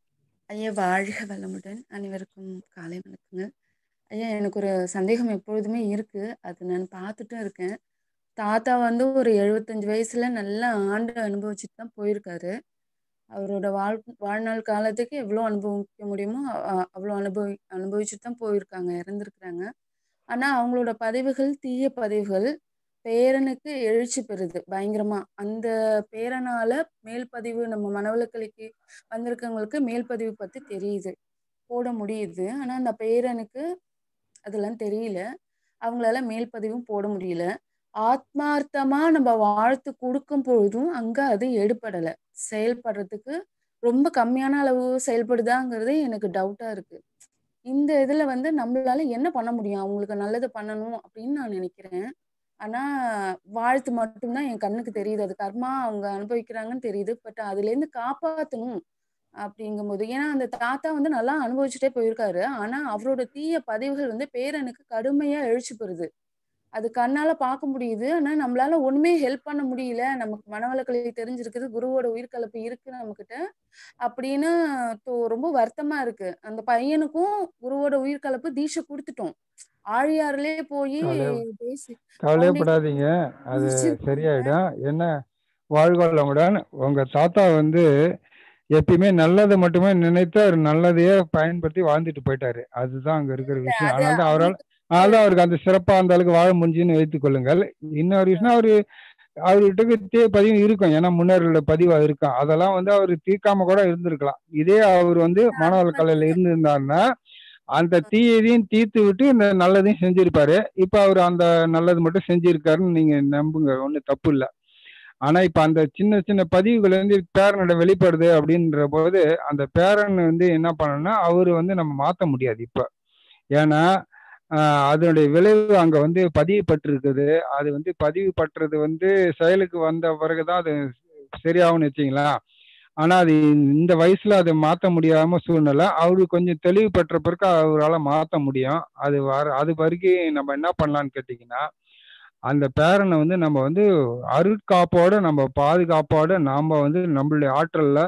ஐயா வாழ்க வளமுடன் அனைவருக்கும் காலை வணக்கங்கள் ஐயா எனக்கு ஒரு சந்தேகம் எப்பொழுதுமே இருக்கு அது நான் பார்த்துட்டும் இருக்கேன் தாத்தா வந்து ஒரு எழுபத்தஞ்சு வயசுல நல்ல ஆண்டு அனுபவிச்சுட்டு தான் போயிருக்காரு அவரோட வாழ் வாழ்நாள் காலத்துக்கு எவ்வளோ அனுபவிக்க முடியுமோ அ- அவ்வளோ அனுபவி அனுபவிச்சுட்டு தான் போயிருக்காங்க இறந்துருக்குறாங்க ஆனா அவங்களோட பதிவுகள் தீய பதிவுகள் பேரனுக்கு எழுச்சி பெறுது பயங்கரமா அந்த பேரனால மேல் பதிவு நம்ம மனவளக்கலைக்கு வந்திருக்கவங்களுக்கு மேல் பதிவு பத்தி தெரியுது போட முடியுது ஆனா அந்த பேரனுக்கு அதெல்லாம் தெரியல அவங்களால மேல் பதிவும் போட முடியல ஆத்மார்த்தமா நம்ம வாழ்த்து கொடுக்கும் பொழுதும் அங்க அது எடுபடல செயல்படுறதுக்கு ரொம்ப கம்மியான அளவு செயல்படுதாங்கிறது எனக்கு டவுட்டா இருக்கு இந்த இதுல வந்து நம்மளால என்ன பண்ண முடியும் அவங்களுக்கு நல்லது பண்ணணும் அப்படின்னு நான் நினைக்கிறேன் ஆனா வாழ்த்து மட்டும்தான் என் கண்ணுக்கு தெரியுது அது கர்மா அவங்க அனுபவிக்கிறாங்கன்னு தெரியுது பட் அதுல இருந்து காப்பாத்தணும் அப்படிங்கும்போது ஏன்னா அந்த தாத்தா வந்து நல்லா அனுபவிச்சுட்டே போயிருக்காரு ஆனா அவரோட தீய பதிவுகள் வந்து பேரனுக்கு கடுமையா எழுச்சி பெறுது அது கண்ணால பார்க்க முடியுது ஆனா நம்மளால ஒண்ணுமே ஹெல்ப் பண்ண முடியல நமக்கு மனவளக்கலை தெரிஞ்சிருக்குது குருவோட உயிர்கலப்பு இருக்கு நம்மகிட்ட அப்படின்னு தோ- ரொம்ப வருத்தமா இருக்கு அந்த பையனுக்கும் குருவோட உயிர்கலப்பு தீட்சை கொடுத்துட்டோம் ஆழியாறுலயே போய் கவலை பேசி கவலையப்படாதீங்க அது சரியாயிடும் என்ன வாழ்வாளமுடன் உங்க தாத்தா வந்து எப்பயுமே நல்லதை மட்டுமே நினைத்து அவர் நல்லதையே பயன்படுத்தி வாழ்ந்துட்டு போயிட்டாரு அதுதான் அங்க இருக்கிற விஷயம் அது அதனால தான் அவரால் அதனால தான் அவருக்கு அந்த சிறப்பா அந்த அளவுக்கு வாழ முடிஞ்சுன்னு வைத்துக் கொள்ளுங்கள் இன்னொரு விஷயம் அவரு அவர்கிட்ட தீய பதிவு இருக்கும் ஏன்னா முன்னோர்களோட பதிவு இருக்கும் அதெல்லாம் வந்து அவர் தீர்க்காம கூட இருந்திருக்கலாம் இதே அவர் வந்து மாணவர் கலையில இருந்திருந்தாருன்னா அந்த தீயதையும் தீர்த்து விட்டு இந்த நல்லதையும் செஞ்சிருப்பாரு இப்ப அவர் அந்த நல்லது மட்டும் செஞ்சிருக்காருன்னு நீங்க நம்புங்க ஒன்றும் தப்பு இல்லை ஆனா இப்ப அந்த சின்ன சின்ன பதிவுகள் வந்து பேரனோட வெளிப்படுது அப்படின்ற போது அந்த பேரன் வந்து என்ன பண்ணணும்னா அவரு வந்து நம்ம மாத்த முடியாது இப்ப ஏன்னா ஆஹ் அதனுடைய விளைவு அங்க வந்து பதிவு பட்டிருக்குது அது வந்து பதிவு பட்டுறது வந்து செயலுக்கு வந்த பிறகுதான் அது சரியாகும்னு வச்சுங்களேன் ஆனா அது இந்த வயசுல அதை மாத்த முடியாம சூழ்நிலை அவரு கொஞ்சம் தெளிவு பெற்ற பிறகு அவரால் மாத்த முடியும் அது வர அது வரைக்கும் நம்ம என்ன பண்ணலாம்னு கேட்டீங்கன்னா அந்த பேரனை வந்து நம்ம வந்து அருட்காப்போட நம்ம பாதுகாப்போட நாம வந்து நம்மளுடைய ஆற்றல்ல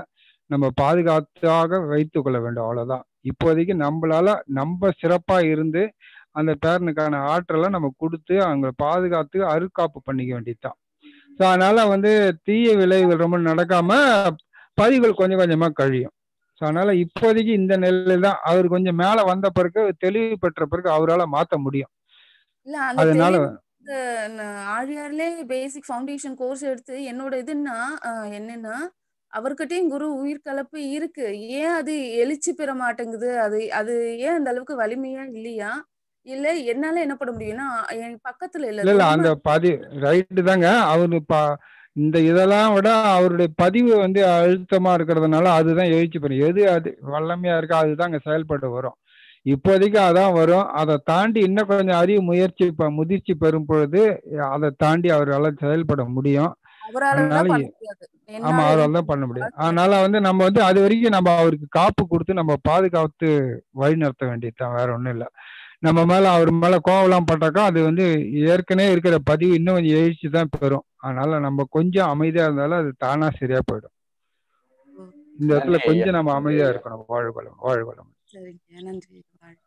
நம்ம பாதுகாத்தாக வைத்துக் கொள்ள வேண்டும் அவ்வளவுதான் இப்போதைக்கு நம்மளால நம்ம சிறப்பா இருந்து அந்த பேரனுக்கான ஆற்றலை நம்ம கொடுத்து அவங்க பாதுகாத்து அருக்காப்பு பண்ணிக்க வேண்டியதுதான் ஸோ அதனால வந்து தீய விளைவுகள் ரொம்ப நடக்காம பதிவுகள் கொஞ்சம் கொஞ்சமா கழியும் ஸோ அதனால இப்போதைக்கு இந்த நிலையில தான் அவர் கொஞ்சம் மேல வந்த பிறகு தெளிவு பெற்ற பிறகு அவரால் மாத்த முடியும் இல்ல அந்த அதனால தெளிவு இந்த ந- ஆழியார்லே பேசிக் ஃபவுண்டேஷன் கோர்ஸ் எடுத்து என்னோட இதுன்னா அஹ், என்னன்னா அவர்கிட்டயும் குரு உயிர் கலப்பு இருக்கு ஏன் அது எழுச்சி பெற மாட்டேங்குது அது அது ஏன் அந்த அளவுக்கு வலிமையா இல்லையா இல்ல என்னால என்ன பண்ண முடியும்னா என் பக்கத்துல இல்ல இல்ல இல்ல தூரமா அந்த பதி ரைட்டு தாங்க அவரு ப இந்த இதெல்லாம் விட அவருடைய பதிவு வந்து அழுத்தமா இருக்கிறதுனால அதுதான் எழுச்சி பெறும் எது அது வல்லமையா இருக்கோ அதுதான் அங்க செயல்பட்டு வரும் இப்போதைக்கு அதான் வரும் அதை தாண்டி இன்னும் கொஞ்சம் அறிவு முயற்சி ப- முதிர்ச்சி பெறும் பொழுது அதை தாண்டி அவரால் செயல்பட முடியும் அவரால அதனால தான் பண்ண எ- முடியாது ஆமா என்னால அவரால் தான் பண்ண முடியும் அதனால வந்து நம்ம வந்து அது வரைக்கும் நம்ம அவருக்கு காப்பு கொடுத்து நம்ம பாதுகாத்து வழி நடத்த வேண்டியதுதான் வேற ஒண்ணும் இல்லை நம்ம மேல அவர் மேல கோவலாம் பட்டாக்கா அது வந்து ஏற்கனவே இருக்கிற பதிவு இன்னும் கொஞ்சம் எழுச்சி தான் பெறும் அதனால நம்ம கொஞ்சம் அமைதியா இருந்தாலும் அது தானா சரியா போயிடும் இந்த இடத்துல நன்றி ஐயா கொஞ்சம் நம்ம அமைதியா இருக்கணும் வாழ்வளம் வாழ்வளம் சரிங்க நன்றி வாழ்க.